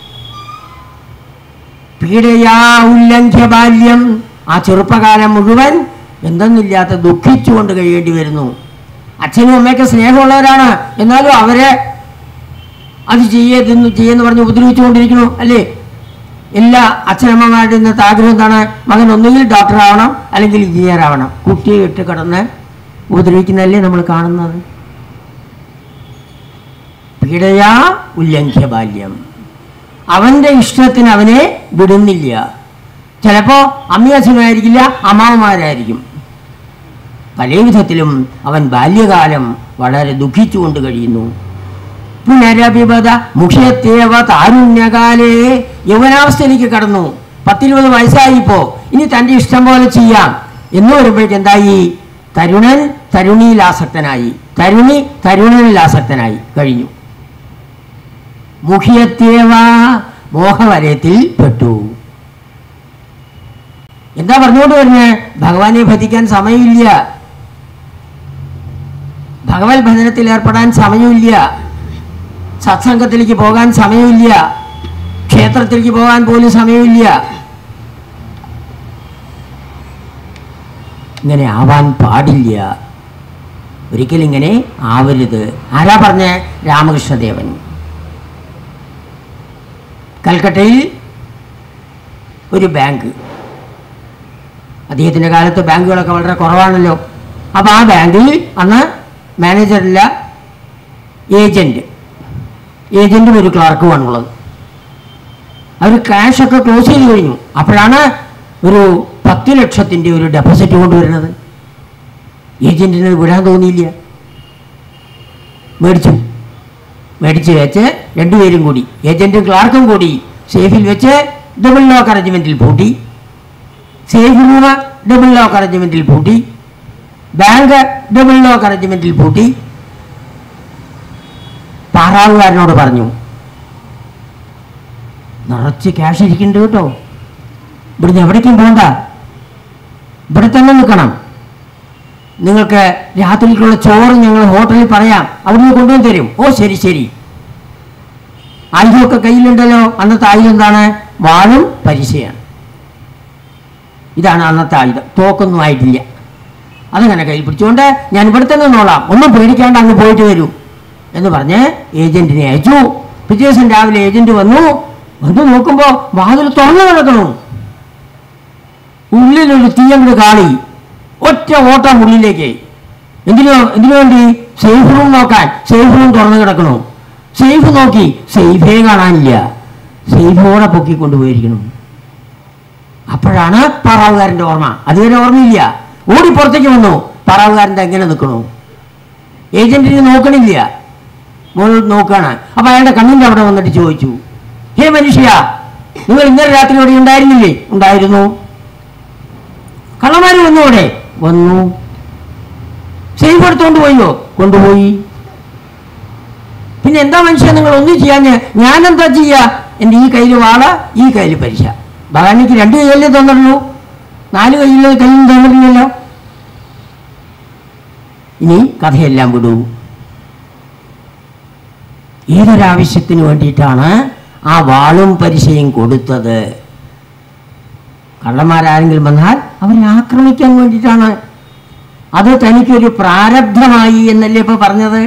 പീഡയാ ഉല്ലംഘ്യ ബാല്യം ആ ചെറുപ്പകാലം മുഴുവൻ എന്തെന്നില്ലാത്ത ദുഃഖിച്ചുകൊണ്ട് കഴിയേണ്ടി വരുന്നു അച്ഛനും അമ്മയൊക്കെ സ്നേഹമുള്ളവരാണ് എന്നാലും അവരെ അത് ചെയ്യതെന്ന് ചെയ്യുന്ന പറഞ്ഞ് ഉപദ്രവിച്ചുകൊണ്ടിരിക്കുന്നു അല്ലേ എല്ലാ അച്ഛനമ്മമാരുടെ ഇന്നത്തെ ആഗ്രഹം എന്താണ് മകൻ ഒന്നുകിൽ ഡോക്ടർ ആവണം അല്ലെങ്കിൽ എഞ്ചിനീയർ ആവണം കുട്ടിയെ ഇട്ട് കിടന്ന് ഉപദ്രവിക്കുന്നതല്ലേ നമ്മൾ കാണുന്നത് പീഡയാ ഉല്ലംഘ്യ ബാല്യം അവൻ്റെ ഇഷ്ടത്തിന് അവനെ വിടുന്നില്ല ചിലപ്പോൾ അമ്മയച്ഛനായിരിക്കില്ല അമ്മാവന്മാരായിരിക്കും പല വിധത്തിലും അവൻ ബാല്യകാലം വളരെ ദുഃഖിച്ചുകൊണ്ട് കഴിയുന്നു പുനരഭിപത മുഖ്യത്തേവ താരുണ്യകാലേ യൗവനാവസ്ഥയിലേക്ക് കടന്നു പത്തിരുപത് വയസ്സായിപ്പോ ഇനി തൻ്റെ ഇഷ്ടം പോലെ ചെയ്യാം എന്ന് വരുമ്പോഴേക്ക് എന്തായി തരുണൻ തരുണിയിൽ ആസക്തനായി തരുണി തരുണനിൽ ആസക്തനായി കഴിഞ്ഞു മുഖ്യത്തേവ മോഹവലയത്തിൽ പെട്ടു എന്താ പറഞ്ഞുകൊണ്ട് വരുന്നത് ഭഗവാനെ ഭജിക്കാൻ സമയമില്ല ഭഗവത് ഭജനത്തിൽ ഏർപ്പെടാൻ സമയമില്ല സത്സംഗത്തിലേക്ക് പോകാൻ സമയമില്ല ക്ഷേത്രത്തിലേക്ക് പോകാൻ പോലും സമയമില്ല ഇങ്ങനെ ആവാൻ പാടില്ല ഒരിക്കലും ഇങ്ങനെ ആവരുത് ആരാ പറഞ്ഞ രാമകൃഷ്ണദേവൻ കൽക്കട്ടയിൽ ഒരു ബാങ്ക് അദ്ദേഹത്തിൻ്റെ കാലത്ത് ബാങ്കുകളൊക്കെ വളരെ കുറവാണല്ലോ അപ്പോൾ ആ ബാങ്കിൽ അന്ന് മാനേജറില്ല ഏജൻറ്റ് ഏജൻറ്റും ഒരു ക്ലാർക്കുമാണുള്ളത് അവർ ക്യാഷൊക്കെ ക്ലോസ് ചെയ്ത് കഴിഞ്ഞു അപ്പോഴാണ് ഒരു പത്ത് ലക്ഷത്തിൻ്റെ ഒരു ഡെപ്പോസിറ്റ് കൊണ്ടുവരുന്നത് ഏജൻറ്റിന് അത് വിടാൻ തോന്നിയില്ല മേടിച്ചു മേടിച്ച് വെച്ച് രണ്ടുപേരും കൂടി ഏജൻറ്റും ക്ലാർക്കും കൂടി സേഫിൽ വെച്ച് ഡബിൾ ലോക്ക് അറേഞ്ച്മെൻറ്റിൽ പൂട്ടി സേഫ് റൂം ഡബിൾ ലോക്ക് അറേഞ്ച്മെൻറ്റിൽ പൂട്ടി ബാങ്ക് ഡബിൾ ലോക്ക് അറേഞ്ച്മെൻറ്റിൽ പൂട്ടി പാറാവുകാരനോട് പറഞ്ഞു നിറച്ച് ക്യാഷ് ഇരിക്കുന്നുണ്ട് കേട്ടോ ഇവിടുന്ന് എവിടേക്കും പോകണ്ട ഇവിടെ തന്നെ നിൽക്കണം നിങ്ങൾക്ക് രാത്രിക്കുള്ള ചോറ് ഞങ്ങൾ ഹോട്ടലിൽ പറയാം അവിടുന്ന് കൊണ്ടുവന്ന് തരും ഓ ശരി ശരി ആയുധമൊക്കെ കയ്യിലുണ്ടല്ലോ അന്നത്തെ ആയുധം എന്താണ് വാളും പരിചയാണ് ഇതാണ് അന്നത്തെ ആയുധം തോക്കൊന്നും ആയിട്ടില്ല അതങ്ങനെ കയ്യിൽ പിടിച്ചുകൊണ്ട് ഞാൻ ഇവിടെ തന്നെ നോളാം ഒന്നും പേടിക്കാണ്ട് അങ്ങ് പോയിട്ട് വരൂ എന്ന് പറഞ്ഞ് ഏജന്റിനെ അയച്ചു പിറ്റേ ദിവസം രാവിലെ ഏജന്റ് വന്നു വന്ന് നോക്കുമ്പോൾ വാതിൽ തുറന്നു കിടക്കണു ഉള്ളിലൊരു തീയങ്ങട് കാളി ഒറ്റ ഓട്ടം ഉള്ളിലേക്ക് എന്തിനു എന്തിനു വേണ്ടി സേഫ് റൂം നോക്കാൻ സേഫ് റൂം തുറന്നു കിടക്കണു സേഫ് നോക്കി സേഫേ കാണാനില്ല സേഫോടെ പൊക്കിക്കൊണ്ടുപോയിരിക്കണം അപ്പോഴാണ് പാറാവുകാരൻ്റെ ഓർമ്മ അതുവരെ ഓർമ്മയില്ല ഓടി പുറത്തേക്ക് വന്നു പാറാവുകാരൻ്റെ എങ്ങനെ നിൽക്കണു ഏജന്റിന് നോക്കണില്ല മോൾ നോക്കാണ് അപ്പൊ അയാളുടെ കണ്ണിന്റെ അവിടെ വന്നിട്ട് ചോദിച്ചു ഹേ മനുഷ്യ നിങ്ങൾ ഇന്നലെ രാത്രി ഇവിടെ ഉണ്ടായിരുന്നില്ലേ ഉണ്ടായിരുന്നു കള്ളന്മാര് വന്നു അവിടെ വന്നു സേഫ് എടുത്തോണ്ട് പോയോ കൊണ്ടുപോയി പിന്നെ എന്താ മനുഷ്യ നിങ്ങൾ ഒന്നും ചെയ്യാഞ്ഞ് ഞാൻ എന്താ ചെയ്യാ എൻ്റെ ഈ കയ്യിൽ വാള ഈ കയ്യിൽ പരിശ ഭഗവാനിക്ക് രണ്ട് കയ്യിലേ തന്നിട്ടുള്ളൂ നാല് കയ്യിൽ കയ്യിൽ തന്നിട്ടില്ലല്ലോ ഇനി കഥയെല്ലാം വിടൂ ഏതൊരാവശ്യത്തിന് വേണ്ടിയിട്ടാണ് ആ വാളും പരിശയും കൊടുത്തത് കള്ളന്മാരാരെങ്കിലും വന്നാൽ അവരെ ആക്രമിക്കാൻ വേണ്ടിയിട്ടാണ് അത് തനിക്കൊരു പ്രാരബ്ധമായി എന്നല്ലേ ഇപ്പൊ പറഞ്ഞത്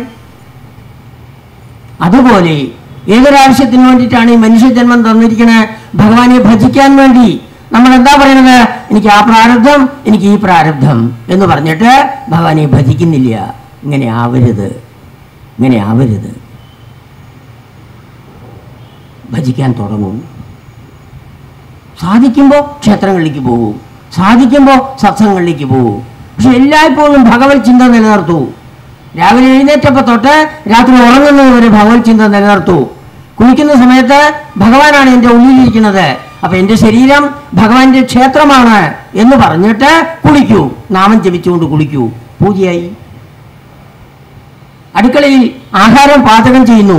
അതുപോലെ ഏതൊരാവശ്യത്തിന് വേണ്ടിയിട്ടാണ് ഈ മനുഷ്യജന്മം തന്നിരിക്കണേ ഭഗവാനെ ഭജിക്കാൻ വേണ്ടി നമ്മൾ എന്താ പറയുന്നത് എനിക്ക് ആ പ്രാരബ്ധം എനിക്ക് ഈ പ്രാരബ്ധം എന്ന് പറഞ്ഞിട്ട് ഭഗവാനെ ഭജിക്കുന്നില്ല ഇങ്ങനെ ആവരുത് ഇങ്ങനെ ആവരുത് ഭജിക്കാൻ തുടങ്ങും സാധിക്കുമ്പോൾ ക്ഷേത്രങ്ങളിലേക്ക് പോകും സാധിക്കുമ്പോൾ സത്സംഗങ്ങളിലേക്ക് പോകും പക്ഷെ എല്ലായ്പ്പോഴും ഭഗവത് ചിന്ത നിലനിർത്തൂ രാവിലെ എഴുന്നേറ്റപ്പോൾ തൊട്ട് രാത്രി ഉറങ്ങുന്നത് വരെ ഭഗവത് ചിന്ത നിലനിർത്തൂ കുളിക്കുന്ന സമയത്ത് ഭഗവാനാണ് എൻ്റെ ഉള്ളിലിരിക്കുന്നത് അപ്പൊ എൻ്റെ ശരീരം ഭഗവാന്റെ ക്ഷേത്രമാണ് എന്ന് പറഞ്ഞിട്ട് കുളിക്കൂ നാമം ജപിച്ചുകൊണ്ട് കുളിക്കൂ പൂജയായി അടുക്കളയിൽ ആഹാരം പാചകം ചെയ്യുന്നു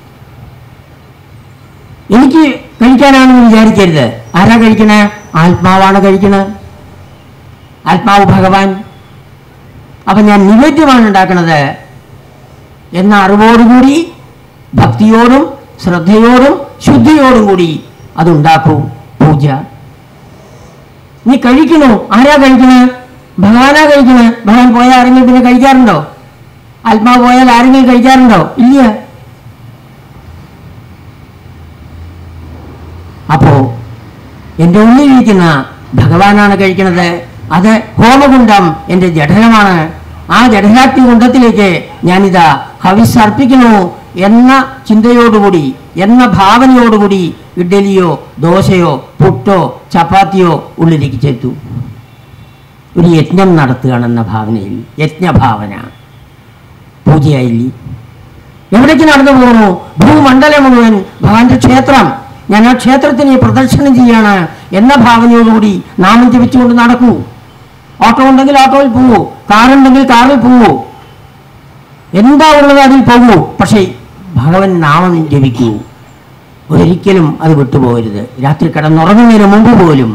എനിക്ക് കഴിക്കാനാണെന്ന് വിചാരിക്കരുത് ആരാ കഴിക്കണേ ആത്മാവാണ് കഴിക്കണേ ആത്മാവ് ഭഗവാൻ അപ്പൊ ഞാൻ നിവേദ്യമാണ് ഉണ്ടാക്കുന്നത് എന്ന അറിവോടുകൂടി ഭക്തിയോടും ശ്രദ്ധയോടും ശുദ്ധിയോടും കൂടി അതുണ്ടാക്കൂ പൂജ നീ കഴിക്കണോ ആരാ കഴിക്കണേ ഭഗവാനാ കഴിക്കണേ ഭഗവാൻ പോയാൽ ആരെങ്കിലും പിന്നെ കഴിക്കാറുണ്ടോ ആത്മാവ് പോയാൽ ആരെങ്കിലും കഴിക്കാറുണ്ടോ ഇല്ല അപ്പോ എൻ്റെ ഉള്ളിലിരിക്കുന്ന ഭഗവാനാണ് കഴിക്കുന്നത് അത് ഹോമകുണ്ഡം എൻ്റെ ജഠരമാണ് ആ ജഠരാഗ്നി കുണ്ഡത്തിലേക്ക് ഞാനിതാ ഹവിസ് അർപ്പിക്കുന്നു എന്ന ചിന്തയോടുകൂടി എന്ന ഭാവനയോടുകൂടി ഇഡ്ഡലിയോ ദോശയോ പുട്ടോ ചപ്പാത്തിയോ ഉള്ളിലേക്ക് ചെത്തു ഒരു യജ്ഞം നടത്തുകയാണെന്ന ഭാവനയിൽ യജ്ഞഭാവന പൂജയായില്ലേ എവിടേക്ക് നടന്നു പോകുന്നു ഭൂമണ്ഡലം മുഴുവൻ ഭഗവാന്റെ ക്ഷേത്രം ഞാൻ ആ ക്ഷേത്രത്തിന് പ്രദർശനം ചെയ്യാണ് എന്ന ഭാവനയോടുകൂടി നാമം ജപിച്ചുകൊണ്ട് നടക്കൂ ഓട്ടോ ഉണ്ടെങ്കിൽ ഓട്ടോയിൽ പോവൂ കാറുണ്ടെങ്കിൽ കാറിൽ പോവൂ എന്താ ഉള്ളത് അതിൽ പോകൂ പക്ഷേ ഭഗവൻ നാമം ജപിക്കൂ ഒരിക്കലും അത് വിട്ടുപോകരുത് രാത്രി കിടന്നുറങ്ങുന്നതിന് മുമ്പ് പോലും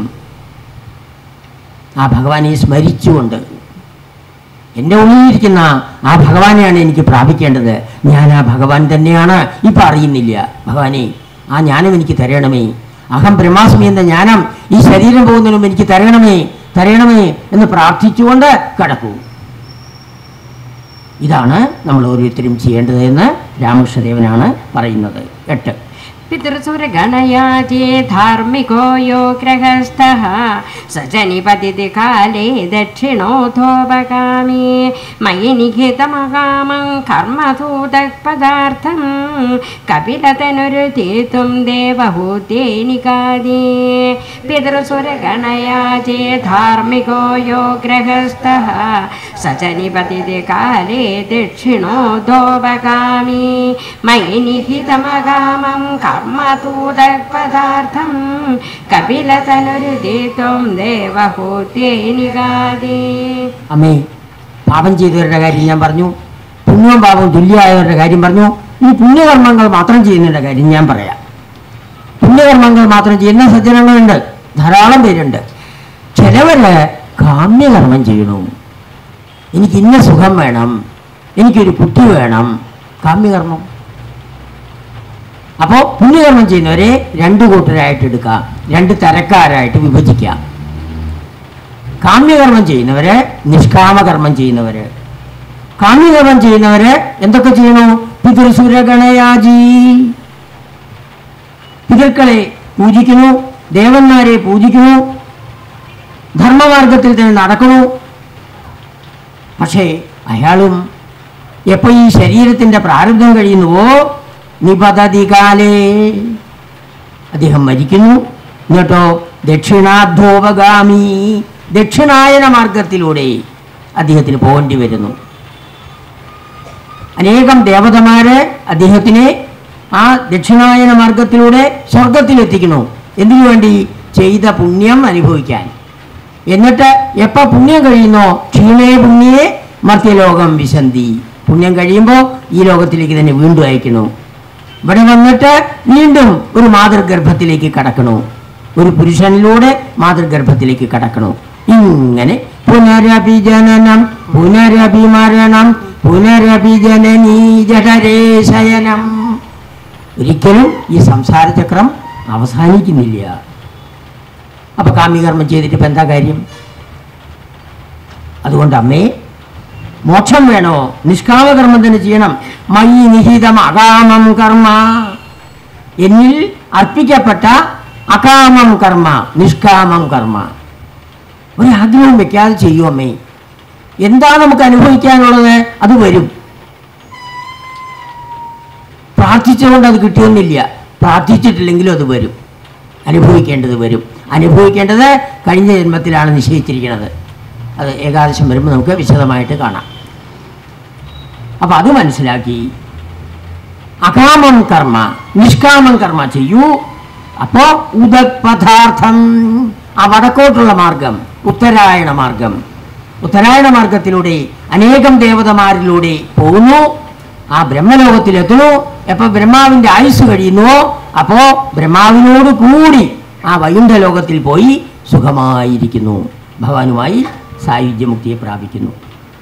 ആ ഭഗവാനെ സ്മരിച്ചുകൊണ്ട് എൻ്റെ ഉള്ളിലിരിക്കുന്ന ആ ഭഗവാനെയാണ് എനിക്ക് പ്രാപിക്കേണ്ടത് ഞാൻ ആ ഭഗവാൻ തന്നെയാണ് ഇപ്പം അറിയുന്നില്ല ഭഗവാനെ ആ ജ്ഞാനം എനിക്ക് തരണമേ അഹം ബ്രഹ്മാസ്മി എന്ന ജ്ഞാനം ഈ ശരീരം പോകുന്നതിനും എനിക്ക് തരണമേ തരണമേ എന്ന് പ്രാർത്ഥിച്ചുകൊണ്ട് കിടക്കൂ ഇതാണ് നമ്മൾ ഓരോരുത്തരും ചെയ്യേണ്ടത് എന്ന് രാമകൃഷ്ണദേവനാണ് പറയുന്നത് എട്ട് पितृसुरगणयाजे धार्मिको यो ग्रहस्थः स च निपतिति काले दक्षिणोऽथोपगामी मयि निहितमगामं कर्मधूतः पदार्थं कपिलतनुरुदितुं देवहूते निकादे पितृसुरगणयाजे धार्मिको यो ग्रहस्थः स च निपतिति काले दक्षिणोऽधोपगामी मयि निहितमगामं कर्मतूतः पदार्थं कपिलतनुरुदितुं देवहूते निगादे അമ്മേ പാപം ചെയ്തവരുടെ കാര്യം ഞാൻ പറഞ്ഞു പുണ്യവും പാപവും തുല്യമായവരുടെ കാര്യം പറഞ്ഞു ഈ പുണ്യകർമ്മങ്ങൾ മാത്രം ചെയ്യുന്നവരുടെ കാര്യം ഞാൻ പറയാം പുണ്യകർമ്മങ്ങൾ മാത്രം ചെയ്യുന്ന സജ്ജനങ്ങളുണ്ട് ധാരാളം പേരുണ്ട് ചിലവര് കാമ്യകർമ്മം ചെയ്യണു എനിക്ക് ഇന്ന സുഖം വേണം എനിക്കൊരു കുട്ടി വേണം കാമ്യകർമ്മം അപ്പോൾ പുണ്യകർമ്മം ചെയ്യുന്നവരെ രണ്ട് കൂട്ടരായിട്ട് എടുക്കാം രണ്ട് തരക്കാരായിട്ട് വിഭജിക്കാം കാമ്യകർമ്മം ചെയ്യുന്നവര് നിഷ്കാമകർമ്മം ചെയ്യുന്നവര് കാമ്യകർമ്മം ചെയ്യുന്നവര് എന്തൊക്കെ ചെയ്യണു പിതൃസുരഗണയാജി പിതൃക്കളെ പൂജിക്കുന്നു ദേവന്മാരെ പൂജിക്കുന്നു ധർമ്മമാർഗത്തിൽ തന്നെ നടക്കുന്നു പക്ഷേ അയാളും എപ്പോ ഈ ശരീരത്തിന്റെ പ്രാരബ്ധം കഴിയുന്നുവോ നിപതതി കാലേ അദ്ദേഹം മരിക്കുന്നു എന്നിട്ടോ ദക്ഷിണാധോപഗാമി ദക്ഷിണായന മാർഗത്തിലൂടെ അദ്ദേഹത്തിന് പോകേണ്ടി വരുന്നു അനേകം ദേവതമാര് അദ്ദേഹത്തിനെ ആ ദക്ഷിണായന മാർഗത്തിലൂടെ സ്വർഗത്തിലെത്തിക്കുന്നു എന്തിനു വേണ്ടി ചെയ്ത പുണ്യം അനുഭവിക്കാൻ എന്നിട്ട് എപ്പോൾ പുണ്യം കഴിയുന്നോ ക്ഷീണേ പുണ്യേ മർത്യലോകം വിശന്തി പുണ്യം കഴിയുമ്പോൾ ഈ ലോകത്തിലേക്ക് തന്നെ വീണ്ടും അയക്കണു ഇവിടെ വന്നിട്ട് വീണ്ടും ഒരു മാതൃഗർഭത്തിലേക്ക് കടക്കണു ഒരു പുരുഷനിലൂടെ മാതൃഗർഭത്തിലേക്ക് കടക്കണു ഇങ്ങനെ പുനരപി ജനനം പുനരപി മരണം പുനരപി ജനനീ ജഠരേ ശയനം ഒരിക്കലും ഈ സംസാരചക്രം അവസാനിക്കുന്നില്ല അപ്പൊ കാമ്യകർമ്മം ചെയ്തിട്ട് ഇപ്പം എന്താ കാര്യം അതുകൊണ്ട് അമ്മേ മോക്ഷം വേണോ നിഷ്കാമകർമ്മം തന്നെ ചെയ്യണം മയി നിഹിതം അകാമം കർമ്മ എന്നിൽ അർപ്പിക്കപ്പെട്ട അകാമം കർമ്മ നിഷ്കാമം കർമ്മ ഒരാഗ്രഹം വെക്കാതെ ചെയ്യൂ അമ്മേ എന്താ നമുക്ക് അനുഭവിക്കാനുള്ളത് അത് വരും പ്രാർത്ഥിച്ചുകൊണ്ട് അത് കിട്ടിയൊന്നില്ല പ്രാർത്ഥിച്ചിട്ടില്ലെങ്കിലും അത് വരും അനുഭവിക്കേണ്ടത് വരും അനുഭവിക്കേണ്ടത് കഴിഞ്ഞ ജന്മത്തിലാണ് നിശ്ചയിച്ചിരിക്കുന്നത് അത് ഏകാദശം വരുമ്പോൾ നമുക്ക് വിശദമായിട്ട് കാണാം അപ്പം അത് മനസ്സിലാക്കി അകാമം കർമ്മ നിഷ്കാമം കർമ്മ ചെയ്യൂ അപ്പോ ഉദപഥാർത്ഥം ആ വടക്കോട്ടുള്ള മാർഗം ഉത്തരായണ മാർഗം ഉത്തരായണ മാർഗത്തിലൂടെ അനേകം ദേവതമാരിലൂടെ പോകുന്നു ആ ബ്രഹ്മലോകത്തിലെത്തുന്നു എപ്പോ ബ്രഹ്മാവിന്റെ ആയുസ് കഴിയുന്നുവോ അപ്പോ ബ്രഹ്മാവിനോട് കൂടി ആ വൈകുണ്ഠ ലോകത്തിൽ പോയി സുഖമായിരിക്കുന്നു ഭഗവാനുമായി സായുജ്യമുക്തിയെ പ്രാപിക്കുന്നു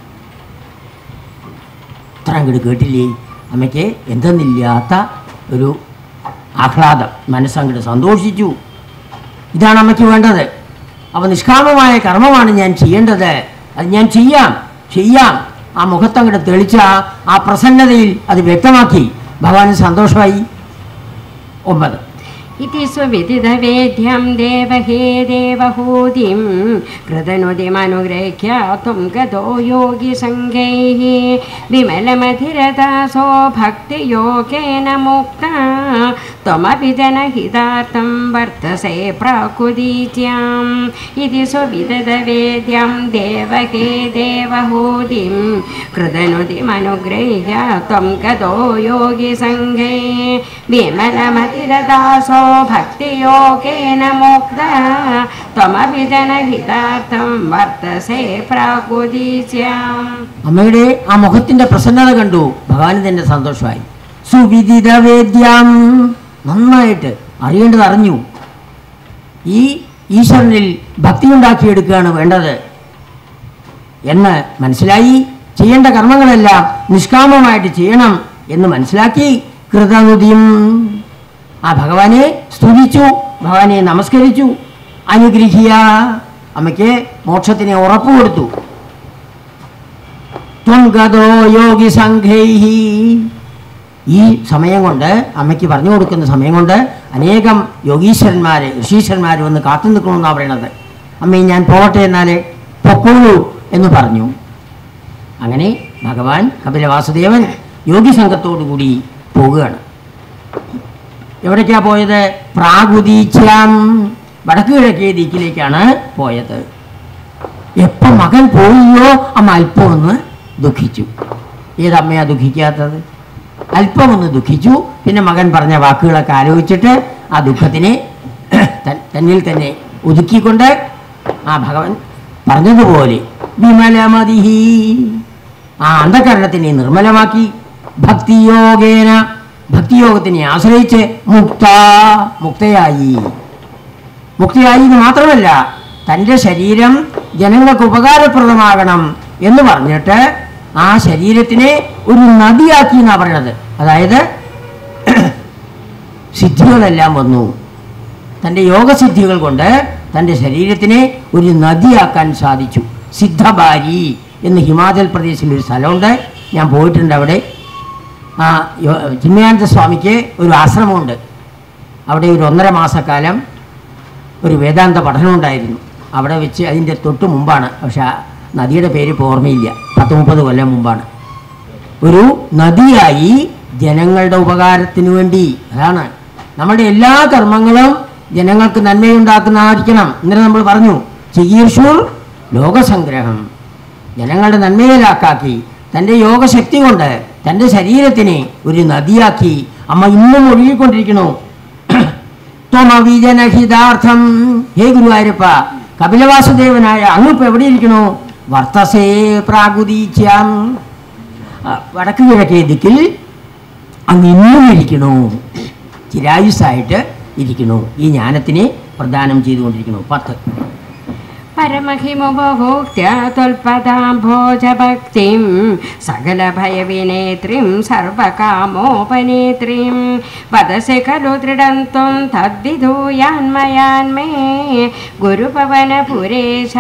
ഇത്ര അങ്ങോട്ട് കേട്ടില്ലേ അമ്മയ്ക്ക് എന്തെന്നില്ലാത്ത ഒരു ആഹ്ലാദം മനസ്സങ്ങോട്ട് സന്തോഷിച്ചു ഇതാണ് അമ്മയ്ക്ക് വേണ്ടത് അപ്പോൾ നിഷ്കാമമായ കർമ്മമാണ് ഞാൻ ചെയ്യേണ്ടത് അത് ഞാൻ ചെയ്യാം ചെയ്യാം ആ മുഖത്തങ്ങോട്ട് തെളിച്ച ആ- ആ പ്രസന്നതയിൽ അത് വ്യക്തമാക്കി ഭഗവാന് സന്തോഷമായി ഒമ്പത് इति सुविदितवेद्यं देवहे देवहूतिं कृतनुतिमनुगृह्य त्वं गतो योगिसङ्गैः विमलमधिरदासो भक्तियोगेन मुक्ता त्वमपि जनहितार्थं वर्तसे प्राकुदीत्याम् इति सुविदतवेद्यं देवहे देवहूतिं कृतनुतिमनुगृह्य त्वं गतो योगिसङ्गे विमलमतिरदासो भक्तियोगेन मुक्ता त्वमपि जनहितार्थं वर्तसे प्राकुदीस्याम् അമ്മയുടെ ആ മുഖത്തിന്റെ പ്രസന്നത കണ്ടു ഭഗവാന് തന്നെ സന്തോഷമായി സുവിദിത വേദ്യം നന്നായിട്ട് അറിയേണ്ടത് അറിഞ്ഞു ഈ ഈശ്വരനിൽ ഭക്തി ഉണ്ടാക്കിയെടുക്കുകയാണ് വേണ്ടത് എന്ന് മനസ്സിലായി ചെയ്യേണ്ട കർമ്മങ്ങളെല്ലാം നിഷ്കാമമായിട്ട് ചെയ്യണം എന്ന് മനസ്സിലാക്കി കൃതനുതിയും ആ ഭഗവാനെ സ്തുതിച്ചു ഭഗവാനെ നമസ്കരിച്ചു അനുഗ്രഹിയ അമ്മയ്ക്ക് മോക്ഷത്തിനെ ഉറപ്പ് കൊടുത്തു ത്വം ഗതോ യോഗി സംഘൈ ഈ സമയം കൊണ്ട് അമ്മയ്ക്ക് പറഞ്ഞു കൊടുക്കുന്ന സമയം കൊണ്ട് അനേകം യോഗീശ്വരന്മാർ ഋഷീശ്വരന്മാർ വന്ന് കാത്തു നിൽക്കണമെന്നാണ് പറയണത് അമ്മേ ഞാൻ പോകട്ടെ എന്നാൽ പൊക്കോളൂ എന്ന് പറഞ്ഞു അങ്ങനെ ഭഗവാൻ കപില വാസുദേവൻ യോഗി സംഘത്തോടു കൂടി പോവുകയാണ് എവിടേക്കാ പോയത് പ്രാഗുദീച്ചാം വടക്ക് കിഴക്കേ ദിക്കിലേക്കാണ് പോയത് എപ്പം മകൻ പോയിയോ അമ്മ അല്പം ഒന്ന് ദുഃഖിച്ചു ഏതമ്മയാ ദുഃഖിക്കാത്തത് അല്പം ഒന്ന് ദുഃഖിച്ചു പിന്നെ മകൻ പറഞ്ഞ വാക്കുകളൊക്കെ ആലോചിച്ചിട്ട് ആ ദുഃഖത്തിനെ തൻ- തന്നിൽ തന്നെ ഒതുക്കിക്കൊണ്ട് ആ ഭഗവൻ പറഞ്ഞതുപോലെ വിമലമതിഹി ആ അന്ധകരണത്തിനെ നിർമ്മലമാക്കി ഭക്തിയോഗേന ഭക്തിയോഗത്തിനെ ആശ്രയിച്ച് മുക്ത മുക്തയായി മുക്തിയായി എന്ന് മാത്രമല്ല തൻ്റെ ശരീരം ജനങ്ങൾക്ക് ഉപകാരപ്രദമാകണം എന്ന് പറഞ്ഞിട്ട് ആ ശരീരത്തിനെ ഒരു നദിയാക്കി എന്നാണ് പറയണത് അതായത് സിദ്ധികളെല്ലാം വന്നു തൻ്റെ യോഗസിദ്ധികൾ കൊണ്ട് തൻ്റെ ശരീരത്തിനെ ഒരു നദിയാക്കാൻ സാധിച്ചു സിദ്ധബാരി എന്ന് ഹിമാചൽ പ്രദേശിൽ ഒരു സ്ഥലമുണ്ട് ഞാൻ പോയിട്ടുണ്ട് അവിടെ ആ യോ- ചിന്മയാനന്ദ സ്വാമിക്ക് ഒരു ആശ്രമമുണ്ട് അവിടെ ഒരു ഒന്നര മാസക്കാലം ഒരു വേദാന്ത പഠനം ഉണ്ടായിരുന്നു അവിടെ വെച്ച് അതിൻ്റെ തൊട്ട് മുമ്പാണ് പക്ഷെ ആ നദിയുടെ പേര് ഇപ്പോൾ ഓർമ്മയില്ല പത്ത് മുപ്പത് കൊല്ലം മുമ്പാണ് ഒരു നദിയായി ജനങ്ങളുടെ ഉപകാരത്തിന് വേണ്ടി അതാണ് നമ്മുടെ എല്ലാ കർമ്മങ്ങളും ജനങ്ങൾക്ക് നന്മയുണ്ടാക്കുന്നതായിരിക്കണം ഇന്നലെ നമ്മൾ പറഞ്ഞു ചികീർഷൂർ ലോകസംഗ്രഹം ജനങ്ങളുടെ നന്മയിലാക്കാക്കി തൻ്റെ യോഗശക്തി കൊണ്ട് തൻ്റെ ശരീരത്തിനെ ഒരു നദിയാക്കി അമ്മ ഇന്നും ഒഴുകിക്കൊണ്ടിരിക്കണു ത്വമവിജനഹിതാർത്ഥം ഹേ ഗുരുവായൂരപ്പ കപിലവാസുദേവനായ അങ്ങ് ഇപ്പൊ എവിടെ ഇരിക്കണു വർത്തസേ പ്രാഗുദീച്യാം ആ, വടക്ക് കിഴക്കേ ദിക്കിൽ അങ്ങ് ഇന്നും ഇരിക്കണു ചിരായുസായിട്ട് ഇരിക്കണു ഈ ജ്ഞാനത്തിനെ പ്രദാനം ചെയ്തുകൊണ്ടിരിക്കണു പത്ത് परमहिमुपभोक्त्य त्वल्पदाम्भोजभक्तिं सकलभयविनेत्रीं सर्वकामोपनेत्रीं वदसि खलु दृढं त्वं तद्विधूयान्मयान्मे गुरुपवनपुरेश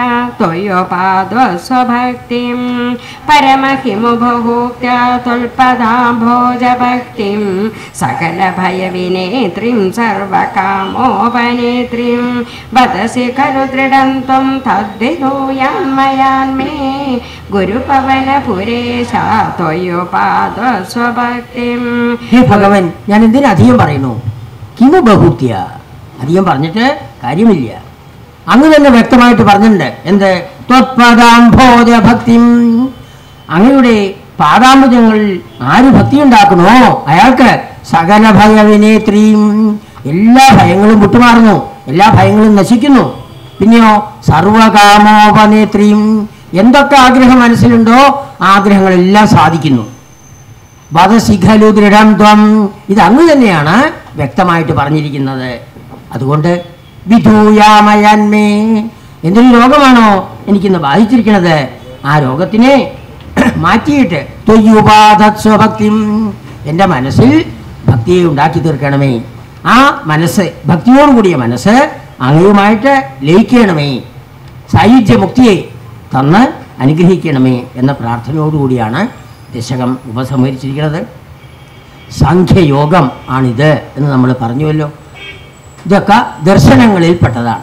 त्वयोपादस्वभक्तिं परमहिमुपभोक्त्य त्वल्पदाम्भोजभक्तिं सकलभयविनेत्रीं सर्वकामोपनेत्रीं वदसि खलु दृढं त्वं तद्विधूयान्मयान्मे गुरुपवनपुरेश त्वयोपादस्वभक्तिं ഹേ ഭഗവൻ ഞാൻ എന്തിനു അധികം പറയുന്നു കിമു ബഹുത്യ അധികം പറഞ്ഞിട്ട് കാര്യമില്ല അങ്ങ് തന്നെ വ്യക്തമായിട്ട് പറഞ്ഞിട്ടുണ്ട് എന്ത് ത്വത്പദാംഭോജ ഭക്തി അങ്ങയുടെ പാദാംബുജങ്ങളിൽ ആര് ഭക്തി ഉണ്ടാക്കണോ അയാൾക്ക് സകല ഭയവിനേത്രിയും എല്ലാ ഭയങ്ങളും വിട്ടുമാറുന്നു എല്ലാ ഭയങ്ങളും നശിക്കുന്നു പിന്നെയോ സർവകാമോപനേത്രിയും എന്തൊക്കെ ആഗ്രഹം മനസ്സിലുണ്ടോ ആ ആഗ്രഹങ്ങളെല്ലാം സാധിക്കുന്നു വധശിഖലു ദൃഢം ത്വം ഇത് അങ്ങ് തന്നെയാണ് വ്യക്തമായിട്ട് പറഞ്ഞിരിക്കുന്നത് അതുകൊണ്ട് വിധൂയാമയന്മേ എന്തൊരു രോഗമാണോ എനിക്കിന്ന് ബാധിച്ചിരിക്കുന്നത് ആ രോഗത്തിനെ മാറ്റിയിട്ട് ത്വയ്യുപാധത് സ്വഭക്തിം എൻ്റെ മനസ്സിൽ ഭക്തിയെ ഉണ്ടാക്കി തീർക്കണമേ ആ മനസ്സ് ഭക്തിയോടുകൂടിയ മനസ്സ് അങ്ങയുമായിട്ട് ലയിക്കണമേ സായുജ്യമുക്തിയെ തന്ന് അനുഗ്രഹിക്കണമേ എന്ന പ്രാർത്ഥനയോടുകൂടിയാണ് ദശകം ഉപസംഹരിച്ചിരിക്കുന്നത് സാഖ്യയോഗം ആണിത് എന്ന് നമ്മൾ പറഞ്ഞുവല്ലോ ഇതൊക്കെ ദർശനങ്ങളിൽപ്പെട്ടതാണ്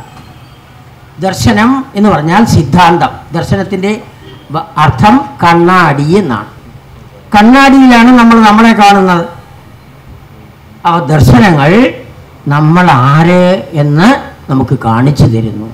ദർശനം എന്ന് പറഞ്ഞാൽ സിദ്ധാന്തം ദർശനത്തിൻ്റെ വ- അർത്ഥം കണ്ണാടി എന്നാണ് കണ്ണാടിയിലാണ് നമ്മൾ നമ്മളെ കാണുന്നത് ആ ദർശനങ്ങൾ നമ്മൾ ആര് എന്ന് നമുക്ക് കാണിച്ചു തരുന്നു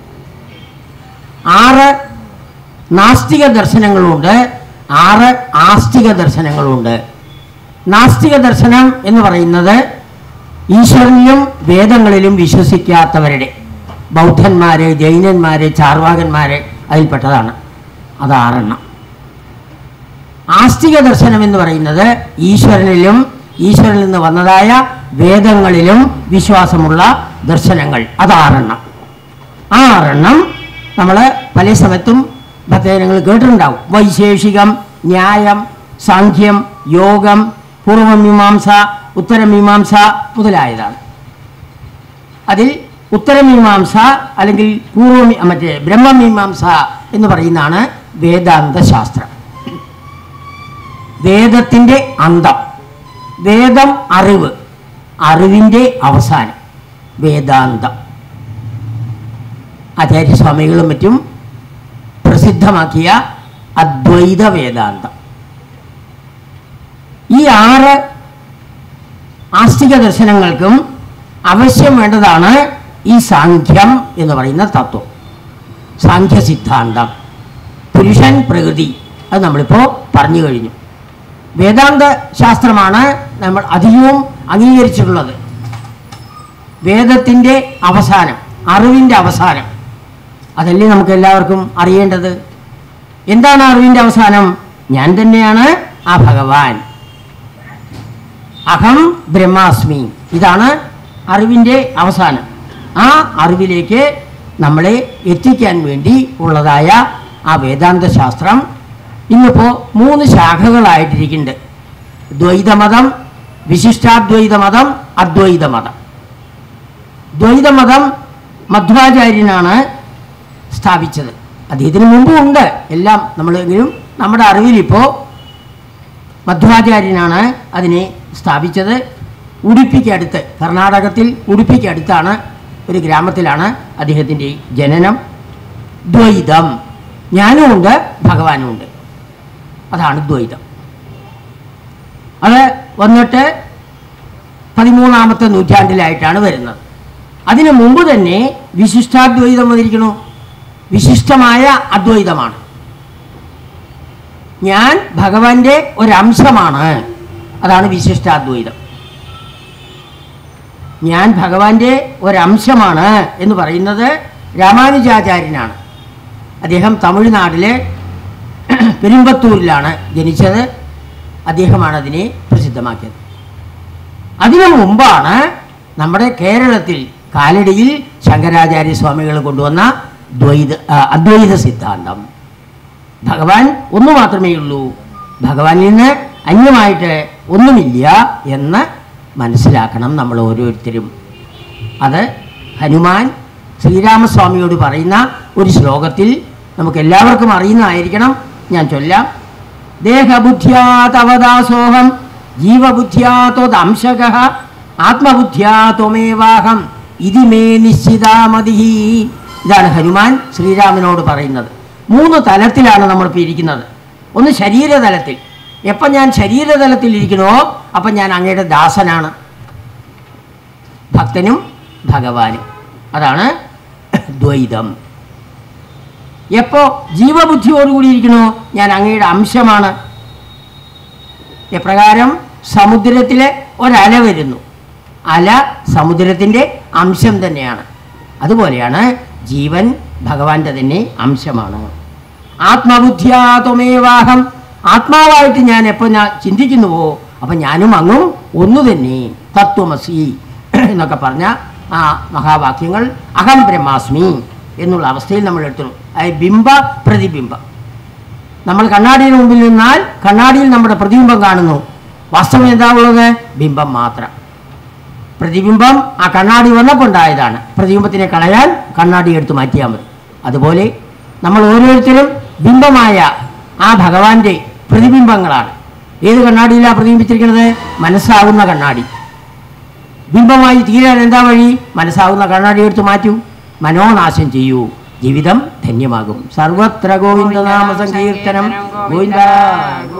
ആറ് നാസ്തിക ദർശനങ്ങളുണ്ട് ആറ് ആസ്തിക ദർശനങ്ങളുണ്ട് നാസ്തിക ദർശനം എന്ന് പറയുന്നത് ഈശ്വരനിലും വേദങ്ങളിലും വിശ്വസിക്കാത്തവരുടെ ബൗദ്ധന്മാര് ജൈനന്മാര് ചാർവാകന്മാര് അതിൽപ്പെട്ടതാണ് അത് ആറെണ്ണം ആസ്തിക ദർശനം എന്ന് പറയുന്നത് ഈശ്വരനിലും ഈശ്വരനിൽ നിന്ന് വന്നതായ വേദങ്ങളിലും വിശ്വാസമുള്ള ദർശനങ്ങൾ അത് ആറെണ്ണം ആ ആറെണ്ണം നമ്മൾ പല സമയത്തും ഭക്തജനങ്ങൾ കേട്ടിട്ടുണ്ടാവും വൈശേഷികം ന്യായം സാഖ്യം യോഗം പൂർവമീമാംസ ഉത്തരമീമാംസ മുതലായതാണ് അതിൽ ഉത്തരമീമാംസ അല്ലെങ്കിൽ പൂർവ മറ്റേ ബ്രഹ്മമീമാംസ എന്ന് പറയുന്നതാണ് വേദാന്ത ശാസ്ത്രം വേദത്തിൻ്റെ അന്തം വേദം അറിവ് അറിവിൻ്റെ അവസാനം വേദാന്തം ആചാര്യസ്വാമികളും മറ്റും പ്രസിദ്ധമാക്കിയ അദ്വൈത വേദാന്തം ഈ ആറ് ആസ്തിക ദർശനങ്ങൾക്കും അവശ്യം വേണ്ടതാണ് ഈ സാഖ്യം എന്ന് പറയുന്ന തത്വം സാഖ്യ സിദ്ധാന്തം പുരുഷൻ പ്രകൃതി അത് നമ്മളിപ്പോൾ പറഞ്ഞു കഴിഞ്ഞു വേദാന്ത ശാസ്ത്രമാണ് നമ്മൾ അധികവും അംഗീകരിച്ചിട്ടുള്ളത് വേദത്തിൻ്റെ അവസാനം അറിവിൻ്റെ അവസാനം അതല്ലേ നമുക്ക് എല്ലാവർക്കും അറിയേണ്ടത് എന്താണ് അറിവിൻ്റെ അവസാനം ഞാൻ തന്നെയാണ് ആ ഭഗവാൻ അഹം ബ്രഹ്മാസ്മി ഇതാണ് അറിവിൻ്റെ അവസാനം ആ അറിവിലേക്ക് നമ്മളെ എത്തിക്കാൻ വേണ്ടി ഉള്ളതായ ആ വേദാന്ത ശാസ്ത്രം ഇന്നിപ്പോൾ മൂന്ന് ശാഖകളായിട്ടിരിക്കുന്നുണ്ട് ദ്വൈതമതം വിശിഷ്ടാദ്വൈതമതം അദ്വൈതമതം ദ്വൈതമതം മധ്വാചാര്യനാണ് സ്ഥാപിച്ചത് അദ്ദേഹത്തിന് മുമ്പും ഉണ്ട് എല്ലാം നമ്മളെങ്കിലും നമ്മുടെ അറിവിലിപ്പോൾ മധ്വാചാര്യനാണ് അതിനെ സ്ഥാപിച്ചത് ഉടുപ്പിക്കടുത്ത് കർണാടകത്തിൽ ഉടുപ്പിക്കടുത്താണ് ഒരു ഗ്രാമത്തിലാണ് അദ്ദേഹത്തിൻ്റെ ജനനം ദ്വൈതം ഞാനും ഉണ്ട് ഭഗവാനും ഉണ്ട് അതാണ് ദ്വൈതം അത് വന്നിട്ട് പതിമൂന്നാമത്തെ നൂറ്റാണ്ടിലായിട്ടാണ് വരുന്നത് അതിനു മുമ്പ് തന്നെ വിശിഷ്ടാദ്വൈതം വന്നിരിക്കണു വിശിഷ്ടമായ അദ്വൈതമാണ് ഞാൻ ഭഗവാന്റെ ഒരംശമാണ് അതാണ് വിശിഷ്ടാദ്വൈതം ഞാൻ ഭഗവാന്റെ ഒരംശമാണ് എന്ന് പറയുന്നത് രാമാനുജാചാര്യനാണ് അദ്ദേഹം തമിഴ്നാട്ടിലെ പെരുമ്പത്തൂരിലാണ് ജനിച്ചത് അദ്ദേഹമാണ് അതിനെ പ്രസിദ്ധമാക്കിയത് അതിനു മുമ്പാണ് നമ്മുടെ കേരളത്തിൽ കാലടിയിൽ ശങ്കരാചാര്യ സ്വാമികൾ കൊണ്ടുവന്ന ദ്വൈത ആ, അദ്വൈത സിദ്ധാന്തം ഭഗവാൻ ഒന്നു മാത്രമേ ഉള്ളൂ ഭഗവാനിൽ നിന്ന് അന്യമായിട്ട് ഒന്നുമില്ല എന്ന് മനസ്സിലാക്കണം നമ്മൾ ഓരോരുത്തരും അത് ഹനുമാൻ ശ്രീരാമസ്വാമിയോട് പറയുന്ന ഒരു ശ്ലോകത്തിൽ നമുക്ക് എല്ലാവർക്കും അറിയുന്നതായിരിക്കണം ഞാൻ ചൊല്ലാം ദേഹബുദ്ധ്യാ തവദാസോഹം ജീവബുദ്ധ്യാ ത്വദംശക ആത്മബുദ്ധ്യാ ത്വമേവാഹം ഇതി മേ നിശ്ചിതാമതി ഇതാണ് ഹനുമാൻ ശ്രീരാമനോട് പറയുന്നത് മൂന്ന് തലത്തിലാണ് നമ്മളിപ്പോൾ ഇരിക്കുന്നത് ഒന്ന് ശരീരതലത്തിൽ എപ്പം ഞാൻ ശരീരതലത്തിൽ ഇരിക്കണോ അപ്പം ഞാൻ അങ്ങയുടെ ദാസനാണ് ഭക്തനും ഭഗവാനും അതാണ് ദ്വൈതം എപ്പോ ജീവബുദ്ധിയോടുകൂടി ഇരിക്കണോ ഞാൻ അങ്ങയുടെ അംശമാണ് എപ്രകാരം സമുദ്രത്തിലെ ഒരല വരുന്നു അല സമുദ്രത്തിൻ്റെ അംശം തന്നെയാണ് അതുപോലെയാണ് ജീവൻ ഭഗവാന്റെ തന്നെ അംശമാണ് ആത്മബുദ്ധിയാത്മേവാഹം ആത്മാവായിട്ട് ഞാൻ എപ്പോൾ ഞാൻ ചിന്തിക്കുന്നുവോ അപ്പം ഞാനും അങ്ങും ഒന്നു തന്നെ തത്വമസി എന്നൊക്കെ പറഞ്ഞ ആ മഹാവാക്യങ്ങൾ അഹം ബ്രഹ്മാസ്മി എന്നുള്ള അവസ്ഥയിൽ നമ്മൾ എടുത്തു അതായത് ബിംബ പ്രതിബിംബം നമ്മൾ കണ്ണാടിയുടെ മുമ്പിൽ നിന്നാൽ കണ്ണാടിയിൽ നമ്മുടെ പ്രതിബിംബം കാണുന്നു വാസ്തവം എന്താ ഉള്ളത് ബിംബം മാത്രം പ്രതിബിംബം ആ കണ്ണാടി വന്നപ്പോൾ ഉണ്ടായതാണ് പ്രതിബിംബത്തിനെ കളയാൻ കണ്ണാടി എടുത്ത് മാറ്റിയാൽ മതി അതുപോലെ നമ്മൾ ഓരോരുത്തരും ബിംബമായ ആ ഭഗവാന്റെ പ്രതിബിംബങ്ങളാണ് ഏത് കണ്ണാടിയിലാണ് പ്രതിബിംബിച്ചിരിക്കുന്നത് മനസ്സാകുന്ന കണ്ണാടി ബിംബമായി തീരാൻ എന്താ വഴി മനസ്സാകുന്ന കണ്ണാടി എടുത്ത് മാറ്റൂ മനോനാശം ചെയ്യൂ ജീവിതം ധന്യമാകും സർവത്ര ഗോവിന്ദനാമ സങ്കീർത്തനം ഗോവിന്ദ